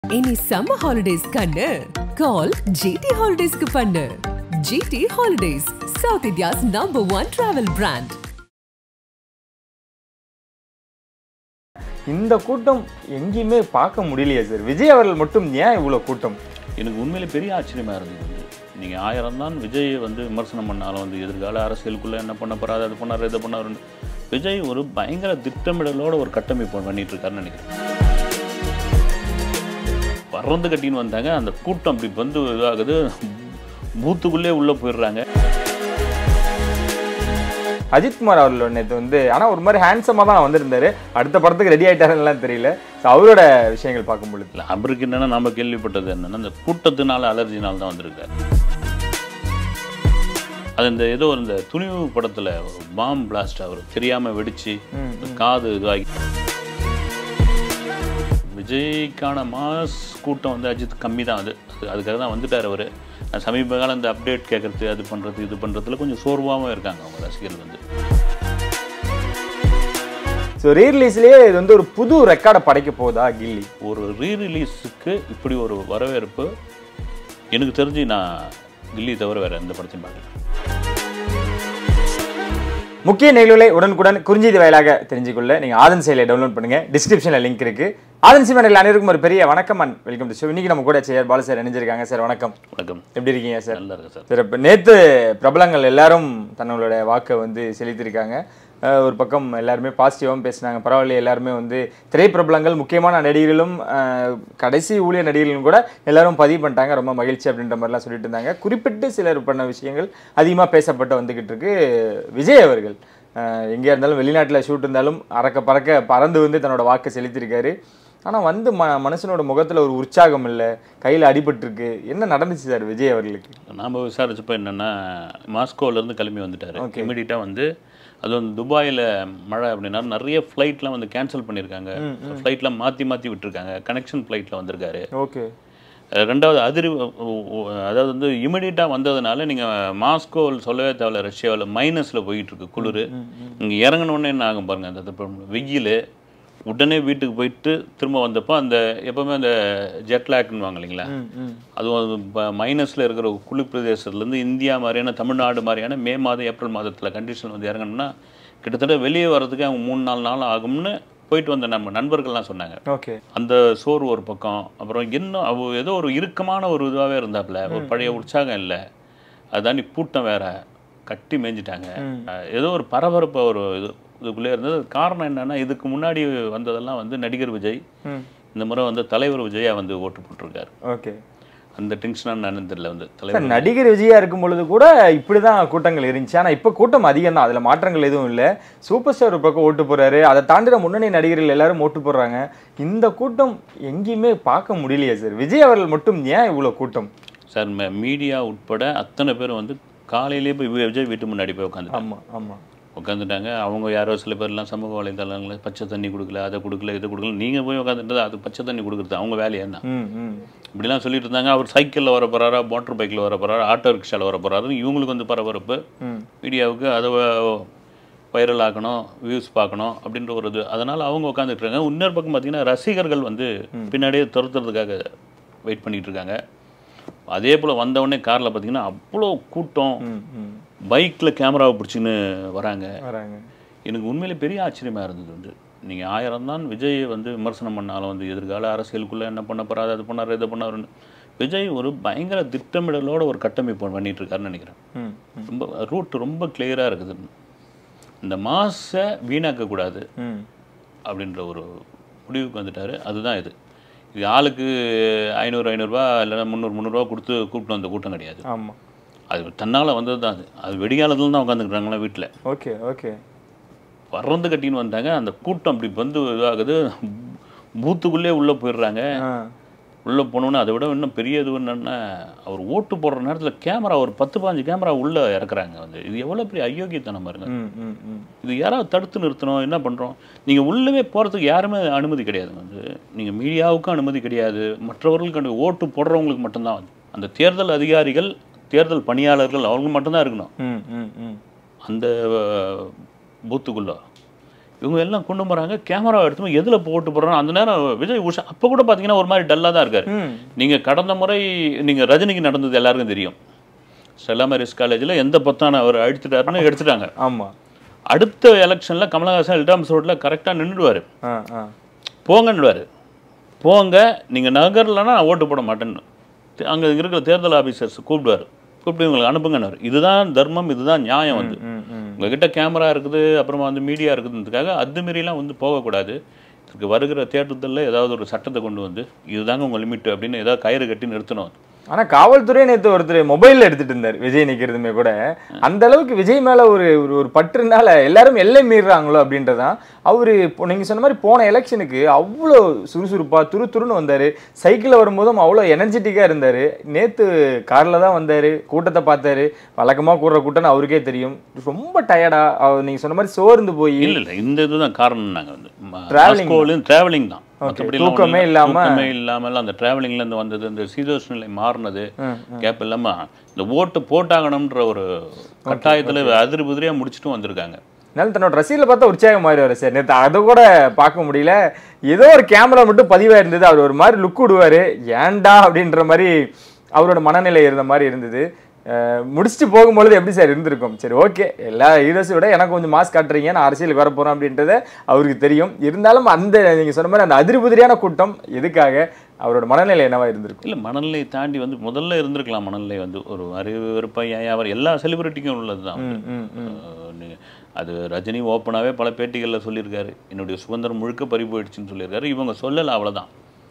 இனி summer holidays கண்ணு கால் GT ஹாலிடேஸ்க்கு பண்ணு GT holidays south India's number one travel brand இந்த கூட்டம் எங்கேயுமே பார்க்க முடியலையே சார் விஜய் அவர்கள் மட்டும் ஏன் இவ்வளோ கூட்டம் எனக்கு உண்மையிலே பெரிய ஆச்சரியமாக இருந்தது வந்து நீங்கள் ஆயிரம் தான் விஜய் வந்து விமர்சனம் பண்ணாலும் வந்து எதிர்கால அரசியலுக்குள்ளே என்ன பண்ண போறாரு அது பண்ணார் இதை பண்ணார் விஜய் ஒரு பயங்கர திட்டமிடலோட ஒரு கட்டமைப்பு பண்ணிட்டு இருக்காருன்னு நினைக்கிறேன் பறந்து கட்டின்னு வந்தாங்க அந்த கூட்டம் அப்படி வந்து இதாகுது பூத்துக்குள்ளே உள்ளே போயிடுறாங்க அஜித்குமார் அவர்கள் நேற்று வந்து ஆனால் ஒரு மாதிரி ஹேண்ட்ஸமாக தான் வந்திருந்தாரு அடுத்த படத்துக்கு ரெடி ஆயிட்டாருலாம் தெரியல ஸோ அவரோட விஷயங்கள் பார்க்கும் பொழுது இல்லை அவருக்கு என்னென்னா நம்ம கேள்விப்பட்டது என்னென்னா இந்த கூட்டத்தினால அலர்ஜினால தான் வந்திருக்காரு அது இந்த ஏதோ இந்த துணிவு படத்தில் பாம் பிளாஸ்ட் அவர் தெரியாமல் வெடிச்சு காது இதுவாகி விஜய்க்கான மாஸ் கூட்டம் வந்து அஜித் கம்மி தான் அது அது- அதுக்காக தான் வந்துட்டார் அவர் சமீப காலம் இந்த அப்டேட் கேட்கறது அது பண்ணுறது இது பண்ணுறதுல கொஞ்சம் சோர்வாகவும் இருக்காங்க அவங்க ரசிகர்கள் வந்து ஸோ ரீரிலீஸ்லேயே இது வந்து ஒரு புது ரெக்கார்டை படைக்க போகுதா கில்லி ஒரு ரீ ரிலீஸுக்கு இப்படி ஒரு வரவேற்பு எனக்கு தெரிஞ்சு நான் கில்லி தவிர வேறு எந்த படத்தையும் பார்க்கல முக்கிய நிகழ்வுகளை உடனுக்குடன் குறுஞ்செய்தி வாயிலாக தெரிஞ்சுக்கொள்ள நீங்கள் ஆதன் செயலை டவுன்லோட் பண்ணுங்க டிஸ்கிரிப்ஷனில் லிங்க் இருக்கு ஆதன் சிவனில் அனைவருக்கும் ஒரு பெரிய வணக்கம் அண்ட் வெல்கம் டு ஷோ இன்னைக்கு நம்ம கூட சேர் பாலு சார் இணைஞ்சிருக்காங்க சார் வணக்கம் வணக்கம் எப்படி இருக்கீங்க சார் நல்லா இருக்கு சார் சார் இப்போ நேற்று பிரபலங்கள் எல்லாரும் தன்னோட வாக்கை வந்து செலுத்தியிருக்காங்க அஹ் ஒரு பக்கம் எல்லாருமே பாசிட்டிவாகவும் பேசினாங்க பரவாயில்ல எல்லாருமே வந்து திரைப்பிரபலங்கள் முக்கியமான நடிகர்களும் அஹ், கடைசி ஊழிய நடிகர்களும் கூட எல்லாரும் பதிவு பண்ணிட்டாங்க ரொம்ப மகிழ்ச்சி அப்படின்ற மாதிரிலாம் சொல்லிட்டு இருந்தாங்க குறிப்பிட்டு சிலர் பண்ண விஷயங்கள் அதிகமாக பேசப்பட்டு வந்துக்கிட்டு இருக்கு விஜய் அவர்கள் அஹ், எங்கேயா இருந்தாலும் வெளிநாட்டில் ஷூட் இருந்தாலும் அறக்க பறக்க பறந்து வந்து தன்னோட வாக்கை செலுத்தியிருக்காரு ஆனால் வந்து ம மனுஷனோட முகத்தில் ஒரு உற்சாகம் இல்லை கையில் அடிபட்டிருக்கு என்ன நடந்துச்சு சார் விஜய் அவர்களுக்கு நாம் விசாரிச்சப்போ என்னென்னா மாஸ்கோலேருந்து கிளம்பி வந்துட்டார் Okay. இமீடியட்டாக வந்து அது வந்து துபாயில் மழை அப்படின்னா நிறைய ஃப்ளைட்லாம் வந்து கேன்சல் பண்ணியிருக்காங்க ஃப்ளைட்லாம் மாற்றி மாற்றி விட்டுருக்காங்க கனெக்ஷன் ஃப்ளைட்டில் வந்திருக்காரு ஓகே அஹ் ரெண்டாவது அதிரி அதாவது வந்து இமிடியட்டாக வந்ததுனால நீங்கள் மாஸ்கோவில் சொல்லவே தேவையில்ல ரஷ்யாவில் மைனஸில் போயிட்டு இருக்கு குளிர் இங்கே இறங்கினோடனே என்ன ஆகும் பாருங்க அந்த வெயில் உடனே வீட்டுக்கு போயிட்டு திரும்ப வந்தப்போ அந்த எப்பவுமே அந்த ஜெட்லாக்னுவாங்க இல்லைங்களா அதுவும் இப்போ மைனஸில் இருக்கிற குளிர் பிரதேசத்துலேருந்து இந்தியா மாதிரியான தமிழ்நாடு மாதிரியான மே மாதம் ஏப்ரல் மாதத்தில் கண்டிஷன் வந்து இறங்கணும்னா கிட்டத்தட்ட வெளியே வர்றதுக்கு அவங்க மூணு நாலு நாள் ஆகும்னு போயிட்டு வந்த நம்ம நண்பர்கள்லாம் சொன்னாங்க ஓகே அந்த சோறு ஒரு பக்கம் அப்புறம் இன்னும் அவ ஏதோ ஒரு இறுக்கமான ஒரு இதுவாகவே இருந்தாப்புல ஒரு பழைய உற்சாகம் இல்லை அதுதாண்டி பூட்டம் வேற கட்டி மேய்ஞ்சிட்டாங்க அஹ் ஏதோ ஒரு பரபரப்பு ஒரு இது இதுக்குள்ளே இருந்தது காரணம் என்னன்னா இதுக்கு முன்னாடி வந்ததெல்லாம் வந்து நடிகர் விஜய் ம் இந்த முறை வந்து தலைவர் விஜயா வந்து ஓட்டு போட்டிருக்காரு ஓகே அந்த டென்ஷனாக என்னன்னு தெரியல வந்து சார் தலைவர் நடிகர் விஜயா இருக்கும் பொழுது கூட இப்படிதான் கூட்டங்கள் இருந்துச்சு ஆனா இப்போ கூட்டம் அதிகம் தான் அதுல மாற்றங்கள் எதுவும் இல்லை சூப்பர் ஸ்டார் ஒரு பக்கம் ஓட்டு போறாரு அதை தாண்டின முன்னணி நடிகர்கள் எல்லாரும் ஓட்டு போடுறாங்க இந்த கூட்டம் எங்கேயுமே பார்க்க முடியலையே சார் விஜய் அவர்கள் மட்டும் ஏன் இவ்வளவு கூட்டம் சார் மீடியா உட்பட அத்தனை பேரும் வந்து காலையிலேயே போய் விஜய் வீட்டு முன்னாடி போய் உட்காந்துட்டாங்க ஆமா ஆமா உட்காந்துட்டாங்க அவங்க யாரோ சில பேர்லாம் சமூக வலைதளங்கள பச்சை தண்ணி கொடுக்கல அதை கொடுக்கல இதை கொடுக்கல நீங்கள் போய் உட்காந்துட்டு அது பச்சை தண்ணி கொடுக்குறது அவங்க வேலையா என்ன ம் ம் இப்படிலாம் சொல்லிட்டு இருந்தாங்க அவர் சைக்கிளில் வர போகிறாரா மோட்டர் பைக்கில் வர போகிறாரா ஆட்டோ ரிக்ஷாவில் வர போகிறாரு இவங்களுக்கு வந்து பரபரப்பு ம் மீடியாவுக்கு அதை வைரல் ஆக்கணும் வியூஸ் பார்க்கணும் அப்படின்ற ஒரு இது அதனால் அவங்க உட்காந்துட்டு இருக்காங்க இன்னொரு பக்கம் பார்த்தீங்கன்னா ரசிகர்கள் வந்து பின்னாடியே துரத்துறதுக்காக வெயிட் பண்ணிட்டு இருக்காங்க அதே போல் வந்தவொடனே காரில் பார்த்தீங்கன்னா அவ்வளோ கூட்டம் ம் ம் பைக்கில் கேமராவை பிடிச்சின்னு வராங்க வராங்க எனக்கு உண்மையிலே பெரிய ஆச்சரியமாக இருந்தது வந்து நீங்கள் ஆயிரம் தான் விஜய் வந்து விமர்சனம் பண்ணாலும் வந்து எதிர்கால அரசியலுக்குள்ளே என்ன பண்ண போறாரு அது பண்ணார் இதை பண்ணாருன்னு விஜய் ஒரு பயங்கர திட்டமிடலோட ஒரு கட்டமைப்பு பண்ணிட்டு இருக்காருன்னு நினைக்கிறேன் ம் ரொம்ப ரூட் ரொம்ப கிளியராக இருக்குது இந்த மாசை வீணாக்கக்கூடாது ம் அப்படின்ற ஒரு முடிவுக்கு வந்துட்டாரு அதுதான் இது இது ஆளுக்கு ஐநூறு ஐநூறுரூவா இல்லைன்னா முந்நூறு முந்நூறுரூவா கொடுத்து கூப்பிட்டு வந்த கூட்டம் கிடையாது ஆமா அது தன்னால் வந்தது தான் அது அது வெடிகாலத்தில் தான் உட்காந்துக்கிறாங்களா வீட்டில் ஓகே ஓகே பறந்து கட்டின்னு வந்தாங்க அந்த கூட்டம் அப்படி வந்து இதாகுது பூத்துக்குள்ளே உள்ளே போயிடுறாங்க ஆ உள்ளே போனோன்னு அதை விட இன்னும் பெரிய இது என்னன்னா அவர் ஓட்டு போடுற நேரத்தில் கேமரா ஒரு பத்து பாஞ்சு கேமரா உள்ளே இறக்குறாங்க வந்து இது எவ்வளோ பெரிய அயோக்கியத்தனம் பாருங்க ம் ம் ம் இது யாராவது தடுத்து நிறுத்தணும் என்ன பண்ணுறோம் நீங்கள் உள்ளவே போகிறதுக்கு யாருமே அனுமதி கிடையாது வந்து நீங்கள் மீடியாவுக்கும் அனுமதி கிடையாது மற்றவர்களுக்கு அனு- ஓட்டு போடுறவங்களுக்கு மட்டும்தான் வந்து அந்த தேர்தல் அதிகாரிகள் தேர்தல் பணியாளர்கள் அவங்க மட்டும்தான் இருக்கணும் ம் ம் ம் அந்த பூத்துக்குள்ளே இவங்க எல்லாம் கொண்டு போகிறாங்க கேமரா எடுத்து எதில் போட்டு போடுறாங்க அந்த நேரம் விஜய் உஷா அப்போ கூட பார்த்தீங்கன்னா ஒரு மாதிரி டல்லாக தான் இருக்காரு ம் நீங்கள் கடந்த முறை நீங்கள் ரஜினிக்கு நடந்தது எல்லாருக்கும் தெரியும் ஸ்டெல்லா மேரிஸ் காலேஜில் எந்த பத்தான அவர் அடித்துட்டாருன்னு எடுத்துட்டாங்க ஆமா அடுத்த எலெக்ஷனில் கமலஹாசன் எல்டாம்ஸ் ரோட்டில் கரெக்டாக நின்றுடுவார் ஆ ஆ போங்கன்னுவார் போங்க நீங்கள் நகரலன்னா நான் ஓட்டு போட மாட்டேன்னு அங்கே இருக்கிற தேர்தல் ஆஃபீஸர்ஸ் கூப்பிடுவார் கூப்பிட்டு இவங்களுக்கு அனுப்புங்கன்னாரு இதுதான் தர்மம் இதுதான் நியாயம் வந்து ம் ம் உங்ககிட்ட கேமரா இருக்குது அப்புறமா வந்து மீடியா இருக்குதுன்றதுக்காக அது மாரிலாம் வந்து போகக்கூடாது இதுக்கு வருகிற தேட்டத்தில் ஏதாவது ஒரு சட்டத்தை கொண்டு வந்து இதுதாங்க உங்கள் லிமிட் அப்படின்னு ஏதாவது கயிறு கட்டி நிறுத்தணும் ஆனா காவல்துறை நேத்து ஒருத்தர் மொபைல்ல எடுத்துட்டு இருந்தார் விஜய் நிக்கிறதுமே கூட அந்த அளவுக்கு விஜய் மேல ஒரு ஒரு- ஒரு பற்றுனால எல்லாரும் எல்லை மீறுறாங்களோ அப்படின்றதான் அவரு இப்போ நீங்க சொன்ன மாதிரி போன எலெக்ஷனுக்கு அவ்வளோ சுறுசுறுப்பா துரு துருன்னு வந்தாரு சைக்கிள்ல வரும்போதும் அவ்வளோ எனர்ஜெட்டிக்கா இருந்தாரு நேத்து கார்ல தான் வந்தாரு கூட்டத்தை பார்த்தாரு வழக்கமா கூடுற கூட்டம்னு அவருக்கே தெரியும் ரொம்ப டயர்டா நீங்க சொன்ன மாதிரி சோர்ந்து போய் இல்லை இல்லை இந்த இதுதான் காரணம் நாங்கள் வந்து Travelling. மாஸ்கோவிலும் ட்ராவலிங் தான் மற்றபடி தூக்கமே இல்லாம- தூக்கமே இல்லாமல் அந்த travelling-ல இருந்து வந்தது இந்த சீதோஷ் நிலை மாறினது கேப் இல்லாம இந்த ஓட்டு போட்டாகணும்ன்ற ஒரு கட்டாயத்துல அதிரி புதிரியாக முடிச்சுட்டும் வந்திருக்காங்க அதனால தன்னோட ரசிகர்ல பார்த்தா உற்சாகம் மாதிரி வர சார் நேற்று அதை கூட பார்க்க முடியல ஏதோ ஒரு கேமரா மட்டும் பதிவா இருந்தது அவர் ஒரு மாதிரி லுக் விடுவாரு ஏன்டா அப்படின்ற மாதிரி அவரோட மனநிலை இருந்த மாதிரி இருந்தது அஹ் முடிச்சுட்டு போகும்பொழுது எப்படி சார் இருந்திருக்கும் சரி ஓகே எல்லா ஹீரோஸை விட எனக்கு கொஞ்சம் மாஸ்க் காட்டுறீங்க நான் அரசியலுக்கு வர போறேன் அப்படின்றத அவருக்கு தெரியும் இருந்தாலும் அந்த நீங்க சொன்ன மாதிரி அந்த அதிர்புதிரியான கூட்டம் எதுக்காக அவரோட மனநிலை என்னவா இருந்திருக்கும் இல்ல மனநிலை தாண்டி வந்து முதல்ல இருந்திருக்கலாம் மனநிலை வந்து ஒரு அறிவு விருப்பம் அவர் எல்லா செலிபிரிட்டிக்கும் உள்ளது தான் ம், ம், ம். அது ரஜினி ஓப்பனாகவே பல பேட்டிகளில் சொல்லியிருக்காரு என்னுடைய சுதந்திரம் முழுக்க பறி போயிடுச்சுன்னு சொல்லியிருக்காரு இவங்க சொல்லலை அவ்வளவுதான்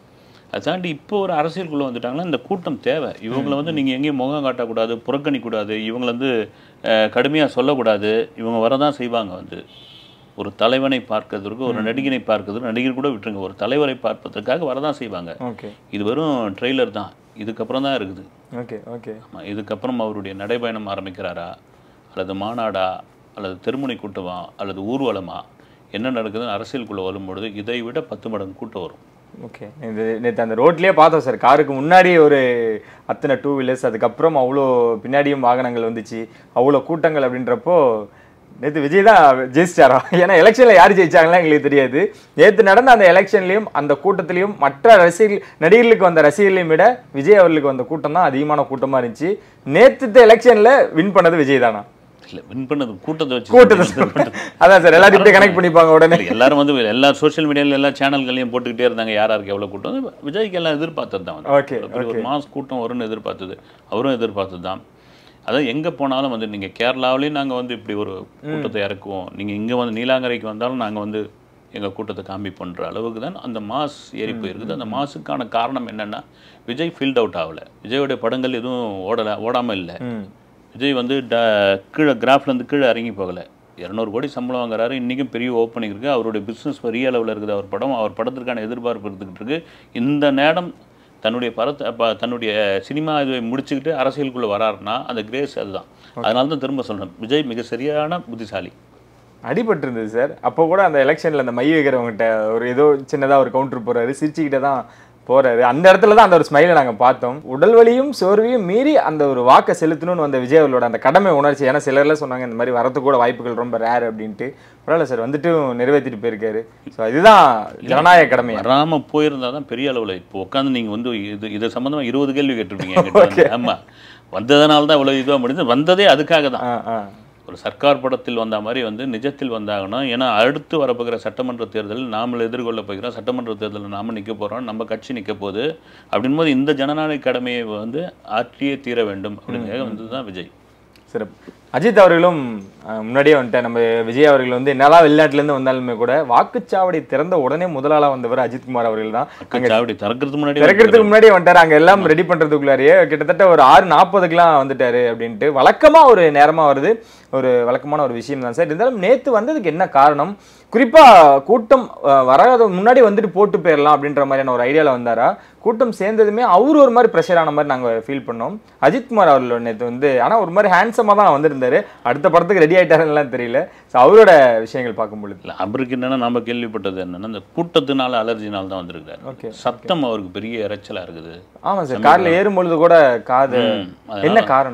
அதை தாண்டி இப்போ ஒரு அரசியலுக்குள்ளே வந்துட்டாங்கன்னா இந்த கூட்டம் தேவை இவங்களை வந்து நீங்கள் எங்கேயும் முகம் காட்டக்கூடாது புறக்கணிக்கூடாது இவங்களை வந்து கடுமையாக சொல்லக்கூடாது இவங்க வரதான் செய்வாங்க வந்து ஒரு தலைவனை பார்க்கறதுக்கு ஒரு நடிகனை பார்க்கறதுக்கு நடிகர் கூட விட்டுருங்க ஒரு தலைவரை பார்ப்பதற்காக வரதான் செய்வாங்க ஓகே இது வெறும் ட்ரெய்லர் தான் இதுக்கப்புறம் தான் இருக்குது ஓகே ஓகே ஆமா, இதுக்கப்புறம் அவருடைய நடைபயணம் ஆரம்பிக்கிறாரா அல்லது மாநாடா அல்லது தெருமுனை கூட்டமா அல்லது ஊர்வலமா என்ன நடக்குதுன்னு அரசியலுக்குள்ளே வரும்பொழுது இதை விட பத்து மடங்கு கூட்டம் வரும் ஓகே இது நேற்று அந்த ரோட்லயே பார்த்தோம் சார் காருக்கு முன்னாடி ஒரு அத்தனை டூ வீலர்ஸ் அதுக்கப்புறம் அவ்வளோ பின்னாடியும் வாகனங்கள் வந்துச்சு அவ்வளோ கூட்டங்கள் அப்படின்றப்போ நேற்று விஜய் தான் ஜெயிச்சிட்டாரா ஏன்னா எலெக்ஷனில் யார் ஜெயிச்சாங்களா எங்களுக்கு தெரியாது நேற்று நடந்த அந்த எலெக்ஷன்லையும் அந்த கூட்டத்திலையும் மற்ற ரசிகர்கள் நடிகர்களுக்கு வந்த ரசிகர்களையும் விட விஜய் அவர்களுக்கு வந்த கூட்டம் தான் அதிகமான கூட்டமாக இருந்துச்சு நேற்று எலெக்ஷனில் வின் பண்ணது விஜய் தானா இல்லை வின் பண்ணது கூட்டத்தை வச்சு கூட்டத்தை win பண்ணது. அதான் சார் எல்லாத்தையும் இப்படி கனெக்ட் பண்ணிப்பாங்க உடனே இல்ல, எல்லாரும் வந்து எல்லா சோஷியல் மீடியாவில் எல்லா சேனல்களையும் போட்டுக்கிட்டே இருந்தாங்க யார் யாருக்கு எவ்வளோ கூட்டம் வந்து விஜய்க்கு எல்லாம் எதிர்பார்த்தது தான் வந்து. Okay, இப்படி ஒரு மாஸ் கூட்டம் வரும்னு எதிர்பார்த்தது அவரும் எதிர்பார்த்தது தான் அதான் எங்கே போனாலும் வந்து நீங்கள் கேரளாவிலையும் நாங்கள் வந்து இப்படி ஒரு கூட்டத்தை இறக்குவோம் நீங்கள் இங்கே வந்து நீலாங்கரைக்கு வந்தாலும் நாங்கள் வந்து எங்கள் கூட்டத்தை காமிப்போன்ற அளவுக்கு தான் அந்த மாஸ் ஏறி போயிருக்குது அந்த மாஸுக்கான காரணம் என்னென்னா விஜய் ஃபீல்ட் அவுட் ஆகலை விஜயோடைய படங்கள் எதுவும் ஓடலை ஓடாமல் இல்லை ம் விஜய் வந்து ட கீழே கிராஃப்லேருந்து கீழே இறங்கி போகலை இரநூறு கோடி சம்பளம் வாங்குறாரு இன்றைக்கும் பெரிய ஓப்பனிங் இருக்குது அவருடைய பிஸ்னஸ் பெரிய அளவில் இருக்குது அவர் படம் அவர் படத்திற்கான எதிர்பார்ப்பு இருந்துக்கிட்டு இருக்கு இந்த நேரம் தன்னுடைய படத்தை ப- தன்னுடைய சினிமா இதை முடிச்சுக்கிட்டு அரசியலுக்குள்ளே வராருன்னா அந்த கிரேஸ் அதுதான் அதனால தான் திரும்ப சொல்றேன் விஜய் மிக சரியான புத்திசாலி அடிபட்டு இருந்தது சார் அப்போ கூட அந்த எலெக்ஷன்ல அந்த மை வைக்கிறவங்ககிட்ட ஒரு ஏதோ சின்னதா ஒரு கவுண்டர் போறாரு சிரிச்சுக்கிட்டே தான் போறாரு அந்த இடத்துல தான் அந்த ஒரு ஸ்மைலை நாங்க பார்த்தோம் உடல் வலியும் சோர்வையும் மீறி அந்த ஒரு வாக்கை செலுத்தணும்னு வந்த விஜய் அவர்களோட அந்த கடமை உணர்ச்சி ஏன்னா சிலர்லாம் சொன்னாங்க இந்த மாதிரி வரது கூட வாய்ப்புகள் ரொம்ப ரேர் அப்படின்ட்டு பரவாயில்ல சார் வந்துட்டு நிறைவேற்றிட்டு போயிருக்காரு ஸோ இதுதான் ஜனநாயக கடமை வராமல் போயிருந்தா தான் பெரிய அளவில் இப்போ உட்காந்து நீங்கள் வந்து இது இது சம்மந்தமாக இருபது கேள்வி கேட்டிருப்பீங்க என்கிட்ட வந்து. ஆமா வந்ததுனால தான் இவ்வளோ இதுவாக முடிஞ்சது வந்ததே அதுக்காக தான் ஆ ஆ ஒரு சர்க்கார் படத்தில் வந்த மாதிரி வந்து நிஜத்தில் வந்தாகணும் ஏன்னா அடுத்து வரப்போகிற சட்டமன்ற தேர்தலில் நாமள் எதிர்கொள்ள போகிறோம் சட்டமன்ற தேர்தலில் நாம நிற்க போகிறோம் நம்ம கட்சி நிற்க போகுது அப்படின் போது இந்த ஜனநாயக கடமையை வந்து ஆற்றியே தீர வேண்டும் அப்படிங்கிறத வந்து தான் விஜய் சிறப்பு அஜித் அவர்களும் அஹ், முன்னாடியே வந்துட்டேன் நம்ம விஜய் அவர்கள் வந்து என்னதான் வெளிநாட்டுலேருந்து வந்தாலுமே கூட வாக்குச்சாவடி திறந்த உடனே முதலாளா வந்தவர் அஜித்குமார் அவர்கள் தான் சாவடி திறக்கிறதுக்கு முன்னாடி திறக்கிறதுக்கு முன்னாடியே வந்துட்டாரு அங்க எல்லாம் ரெடி பண்றதுக்குள்ளாரியே கிட்டத்தட்ட ஒரு ஆறு நாற்பதுக்குலாம் வந்துட்டாரு அப்படின்ட்டு வழக்கமா ஒரு நேரமா வருது ஒரு வழக்கமான ஒரு விஷயம் தான் சார் இருந்தாலும் நேத்து வந்ததுக்கு என்ன காரணம் குறிப்பா கூட்டம் அஹ், வராத முன்னாடி வந்துட்டு போட்டு போயிடலாம் அப்படின்ற மாதிரியான ஒரு ஐடியால வந்தாரா கூட்டம் சேர்ந்ததுமே அவர் ஒரு மாதிரி ப்ரெஷர் ஆன மாதிரி நாங்க ஃபீல் பண்ணோம் அஜித்குமார் அவர்கள் நேத்து வந்து ஆனா ஒரு மாதிரி ஹேண்ட்ஸமா தான் வந்திருந்தாரு அடுத்த படத்துக்கு ரெடி ஆயிட்டாருன்னு தெரியல ஸோ அவரோட விஷயங்கள் பார்க்கும் பொழுது இல்லை அவருக்கு என்னன்னா நம்ம கேள்விப்பட்டது என்னன்னா இந்த கூட்டத்தினால அலர்ஜினால தான் வந்திருக்காரு ஓகே சத்தம் அவருக்கு பெரிய இரைச்சலா இருக்குது ஆமா சார் கார்ல ஏறும் பொழுது கூட காது ம், அதனால- என்ன காரணம் சார்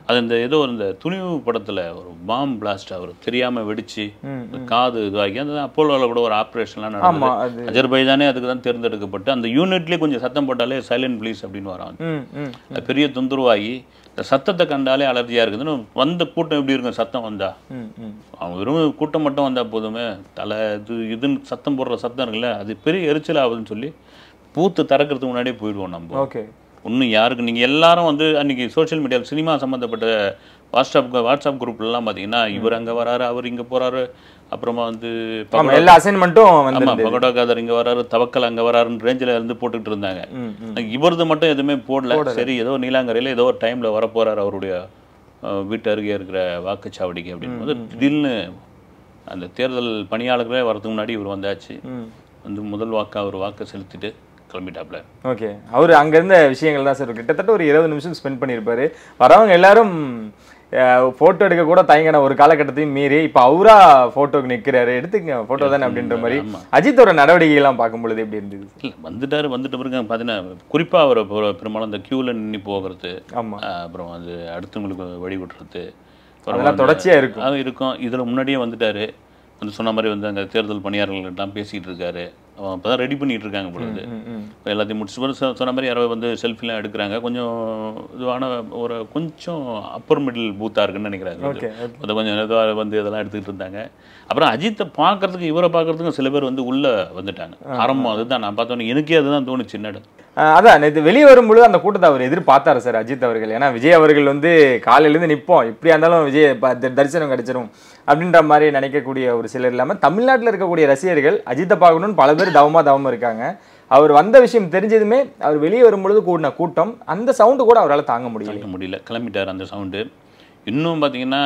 அது இந்த ஏதோ இந்த துணிவு படத்துல ஒரு பாம் பிளாஸ்ட் அவர் தெரியாம வெடிச்சு இந்த காது இதுவாகி அந்த அப்போலோவில் கூட ஒரு ஆப்ரேஷன்லாம் ஆமா நடந்தது அது அஜர்பைஜானே அதுக்கு தான் தேர்ந்தெடுக்கப்பட்டு அந்த யூனிட்லேயே கொஞ்சம் சத்தம் போட்டாலே சைலண்ட் ப்ளீஸ் அப்படின்னு வரான் ம் ம் அது பெரிய தொந்தரவாகி இந்த சத்தத்தை கண்டாலே அலர்ஜியாக இருக்குதுன்னு வந்த கூட்டம் எப்படி இருக்கும் சத்தம் வந்தா ம் ம் அவங்க வெறும் கூட்டம் மட்டும் வந்தால் போதுமே தலை இது இதுன்னு சத்தம் போடுற சத்தம் இருக்குல்ல அது பெரிய எரிச்சல் ஆகுதுன்னு சொல்லி பூத்து திறக்கிறதுக்கு முன்னாடியே போயிடுவோம் நம்ம ஓகே ஒன்றும் யாருக்கு நீங்கள் எல்லாரும் வந்து அன்றைக்கி சோஷியல் மீடியாவில் சினிமா சம்மந்தப்பட்ட வாட்ஸ்அப் வாட்ஸ்அப் குரூப்லலாம் பார்த்தீங்கன்னா இவர் அங்கே வராரு அவர் இங்கே போகிறாரு அப்புறமா வந்து ஆமா எல்லா அசைன்மெண்ட்டும் ஆமா வந்து பகோடா காதர் இங்கே வராரு தவக்கல் அங்கே வராருன்னு ரேஞ்சில் இருந்து போட்டுக்கிட்டு இருந்தாங்க ம் ம் இவரது மட்டும் எதுவுமே போடல சரி ஏதோ நீலாங்கரையில் ஏதோ ஒரு டைமில் வரப்போறாரு அவருடைய அஹ், வீட்டு அருகே இருக்கிற வாக்குச்சாவடிக்கு அப்படின்னு போது திடீர்னு அந்த தேர்தல் பணியாளர்களே வரதுக்கு முன்னாடி இவர் வந்தாச்சு ம் வந்து முதல் வாக்கு அவர் வாக்கு செலுத்திட்டு கிளம்பிட்டாப்ல ஓகே அவர் அங்க இருந்த விஷயங்கள் தான் சார் கிட்டத்தட்ட ஒரு இருபது நிமிஷம் ஸ்பெண்ட் பண்ணியிருப்பாரு வரவங்க எல்லாரும் போட்டோ எடுக்க கூட தயங்கின ஒரு காலகட்டத்தையும் மீறி இப்போ அவரா போட்டோக்கு நிக்கிறாரு எடுத்துக்கங்க போட்டோ தானே அப்படின்ற மாதிரி ஆமா. அஜித்தோட நடவடிக்கைகள்லாம் பார்க்கும் பொழுது எப்படி இருந்தது இல்லை வந்துட்டாரு வந்துட்ட பிறகு பார்த்தீங்கன்னா குறிப்பாக அவர் பெ- பெரும்பாலும் அந்த க்யூவில் நின்று போகிறது ஆமா அஹ், அப்புறம் அது அடுத்தவங்களுக்கு வழி விடுறது அப்புறம் அதெல்லாம் வந்து- தொடர்ச்சியா இருக்கும் அது இருக்கும் இதில் முன்னாடியே வந்துட்டாரு வந்து சொன்ன மாதிரி வந்து அங்கே தேர்தல் பணியாளர்கள்ட்டலாம் பேசிகிட்டு இருக்காரு அவன் அப்போ தான் ரெடி பண்ணிட்டு இருக்காங்க பொழுது ம் ம் எல்லாத்தையும் முடிச்சு பிறகு சொ- சொன்ன மாதிரி யாரோ வந்து செல்ஃபிலாம் எடுக்கிறாங்க கொஞ்சம் இதுவான ஒரு கொஞ்சம் அப்பர் மிடில் பூத்தாக இருக்குன்னு நினைக்கிறாங்க ஓகே ஓகே அதை கொஞ்சம் இதுவாக வந்து இதெல்லாம் எடுத்துக்கிட்டு இருந்தாங்க அப்புறம் அஜித்தை பார்க்கறதுக்கு இவரை பார்க்கறதுக்கு சில பேர் வந்து உள்ளே வந்துட்டாங்க ஆரம்பம் அதுதான் நான் பார்த்தோன்னே எனக்கே அதுதான் தோணுச்சு என்னடா ஆஹ் அதான் நேற்று வெளியே வரும்பொழுது அந்த கூட்டத்தை அவர் எதிர்பார்த்தாரு சார் அஜித் அவர்கள் ஏன்னா விஜய் அவர்கள் வந்து காலையிலேருந்து நிற்போம் இப்படியா இருந்தாலும் விஜய் ப- த- தரிசனம் கிடைச்சிரும் அப்படின்ற மாதிரி நினைக்கக்கூடிய ஒரு சிலர் இல்லாமல் தமிழ்நாட்டில் இருக்கக்கூடிய ரசிகர்கள் அஜித்தை பார்க்கணும்னு பல பேர் தவமா தவமா இருக்காங்க அவர் வந்த விஷயம் தெரிஞ்சதுமே அவர் வெளியே வரும்பொழுது கூடின கூட்டம் அந்த சவுண்டு கூட அவரால் தாங்க முடியல தாங்க முடியல கிளம்பிட்டார் அந்த சவுண்டு இன்னும் பார்த்தீங்கன்னா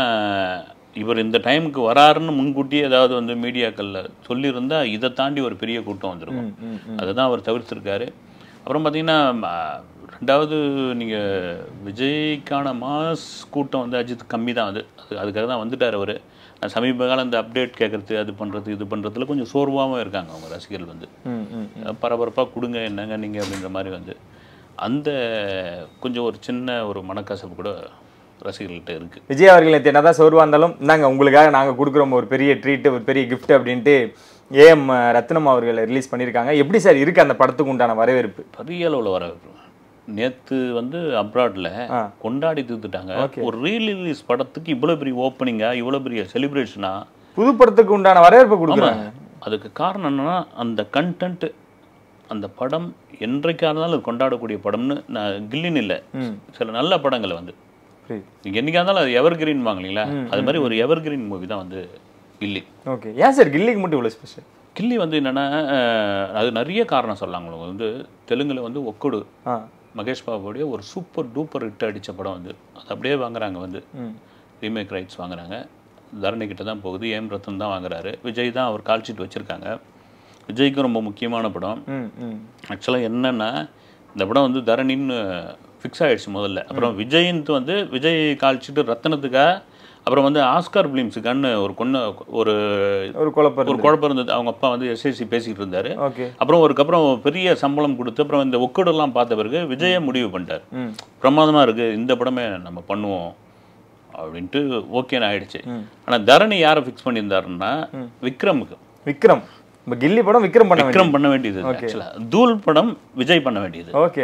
இவர் இந்த டைமுக்கு வராருன்னு முன்கூட்டியே ஏதாவது வந்து மீடியாக்களில் சொல்லியிருந்தா இதை தாண்டி ஒரு பெரிய கூட்டம் வந்திருக்கும் ம், ம், அதுதான் அவர் தவிர்த்திருக்காரு அப்புறம் பார்த்தீங்கன்னா ம- ரெண்டாவது நீங்கள் விஜய்க்கான மாஸ் கூட்டம் வந்து அஜித் கம்மி தான் அது அது அதுக்காக தான் வந்துட்டார் அவர் சமீப காலம் இந்த அப்டேட் கேட்குறது அது பண்ணுறது இது பண்ணுறதுல கொஞ்சம் சோர்வாகவும் இருக்காங்க அவங்க ரசிகர்கள் வந்து ம், ம், ம். பரபரப்பாக கொடுங்க என்னங்க நீங்கள் அப்படின்ற மாதிரி வந்து அந்த கொஞ்சம் ஒரு சின்ன ஒரு மனக்கசப்பு கூட ரசிகர்கள்ட்ட இருக்குது விஜய் அவர்கள் நேற்று என்னதான் சோர்வா இருந்தாலும் இந்தாங்க உங்களுக்காக நாங்கள் கொடுக்குறோம் ஒரு பெரிய ட்ரீட் ஒரு பெரிய gift அப்படின்ட்டு ஏஎம் ரத்னம் அவர்கள் ரிலீஸ் பண்ணியிருக்காங்க எப்படி சார் இருக்கு அந்த படத்துக்கு உண்டான வரவேற்பு பெரிய அளவில் வர நேற்று வந்து அப்ராட்ல ஆ. கொண்டாடி தீர்த்துட்டாங்க Okay. ஒரு ரீரிலீஸ் படத்துக்கு இவ்வளோ பெரிய ஓப்பனிங்கா இவ்வளோ பெரிய செலிப்ரேஷனா புது படத்துக்கு உண்டான வரவேற்பு கொடுக்குறாங்க அதுக்கு காரணம் என்னன்னா அந்த கண்டென்ட் அந்த படம் என்றைக்கா இருந்தாலும் அது கொண்டாடக்கூடிய படம்னு நான் கில்லின்னு இல்லை ம் சில நல்ல படங்களை வந்து புரியுது நீங்க என்னைக்கா இருந்தாலும் அது எவர் கிரீன் வாங்கலீங்களா அது மாதிரி ஒரு எவர் கிரீன் மூவி தான் வந்து கில்லி ஓகே ஏன் சார் கில்லிக்கு மட்டும் இவ்வளோ ஸ்பெஷல் கில்லி வந்து என்னன்னா அஹ், அது நிறைய காரணம் சொல்லலாம் உங்களுக்கு வந்து தெலுங்குல வந்து ஒக்கடு ஆ மகேஷ் பாபுடைய ஒரு சூப்பர் டூப்பர் ஹிட் அடிச்ச படம் வந்து அது அப்படியே வாங்குறாங்க வந்து ம் ரீமேக் ரைட்ஸ் வாங்குறாங்க தரணி கிட்ட தான் போகுது ஏம் ரத்தன் தான் வாங்குறாரு விஜய் தான் அவர் கால் ஷீட் வச்சிருக்காங்க விஜய்க்கு ரொம்ப முக்கியமான படம் ம் ம் ஆக்சுவலாக என்னன்னா இந்த படம் வந்து தரணின்னு ஃபிக்ஸ் ஆயிடுச்சு முதல்ல அப்புறம் விஜயின்ட்டு வந்து விஜய் கால் ஷீட்டு ரத்தனத்துக்காக அப்புறம் வந்து ஆஸ்கார் ஃபிலிம்ஸுக்கான்னு ஒரு கொன்ன ஒரு ஒரு குழப்பம் ஒரு குழப்பம் இருந்தது அவங்க அப்பா வந்து எஸ்எஸ்சி பேசிக்கிட்டு இருந்தாரு ஓகே அப்புறம் ஒருக்கப்புறம் பெரிய சம்பளம் கொடுத்து அப்புறம் இந்த ஒக்கடெல்லாம் பார்த்த பிறகு விஜயை முடிவு பண்ணிட்டார் ம் பிரமாதமாக இருக்கு இந்த படமே நம்ம பண்ணுவோம் அப்படின்ட்டு ஓகேன்னு ஆயிடுச்சு ம். ஆனால் தரணி யாரை ஃபிக்ஸ் பண்ணியிருந்தாருன்னா விக்ரமுக்கு விக்ரம் இப்போ கில்லி படம் விக்ரம் பண்ண வேண்டியது விக்ரம் பண்ண வேண்டியது ஆக்சுவலாக தூள் படம் விஜய் பண்ண வேண்டியது ஓகே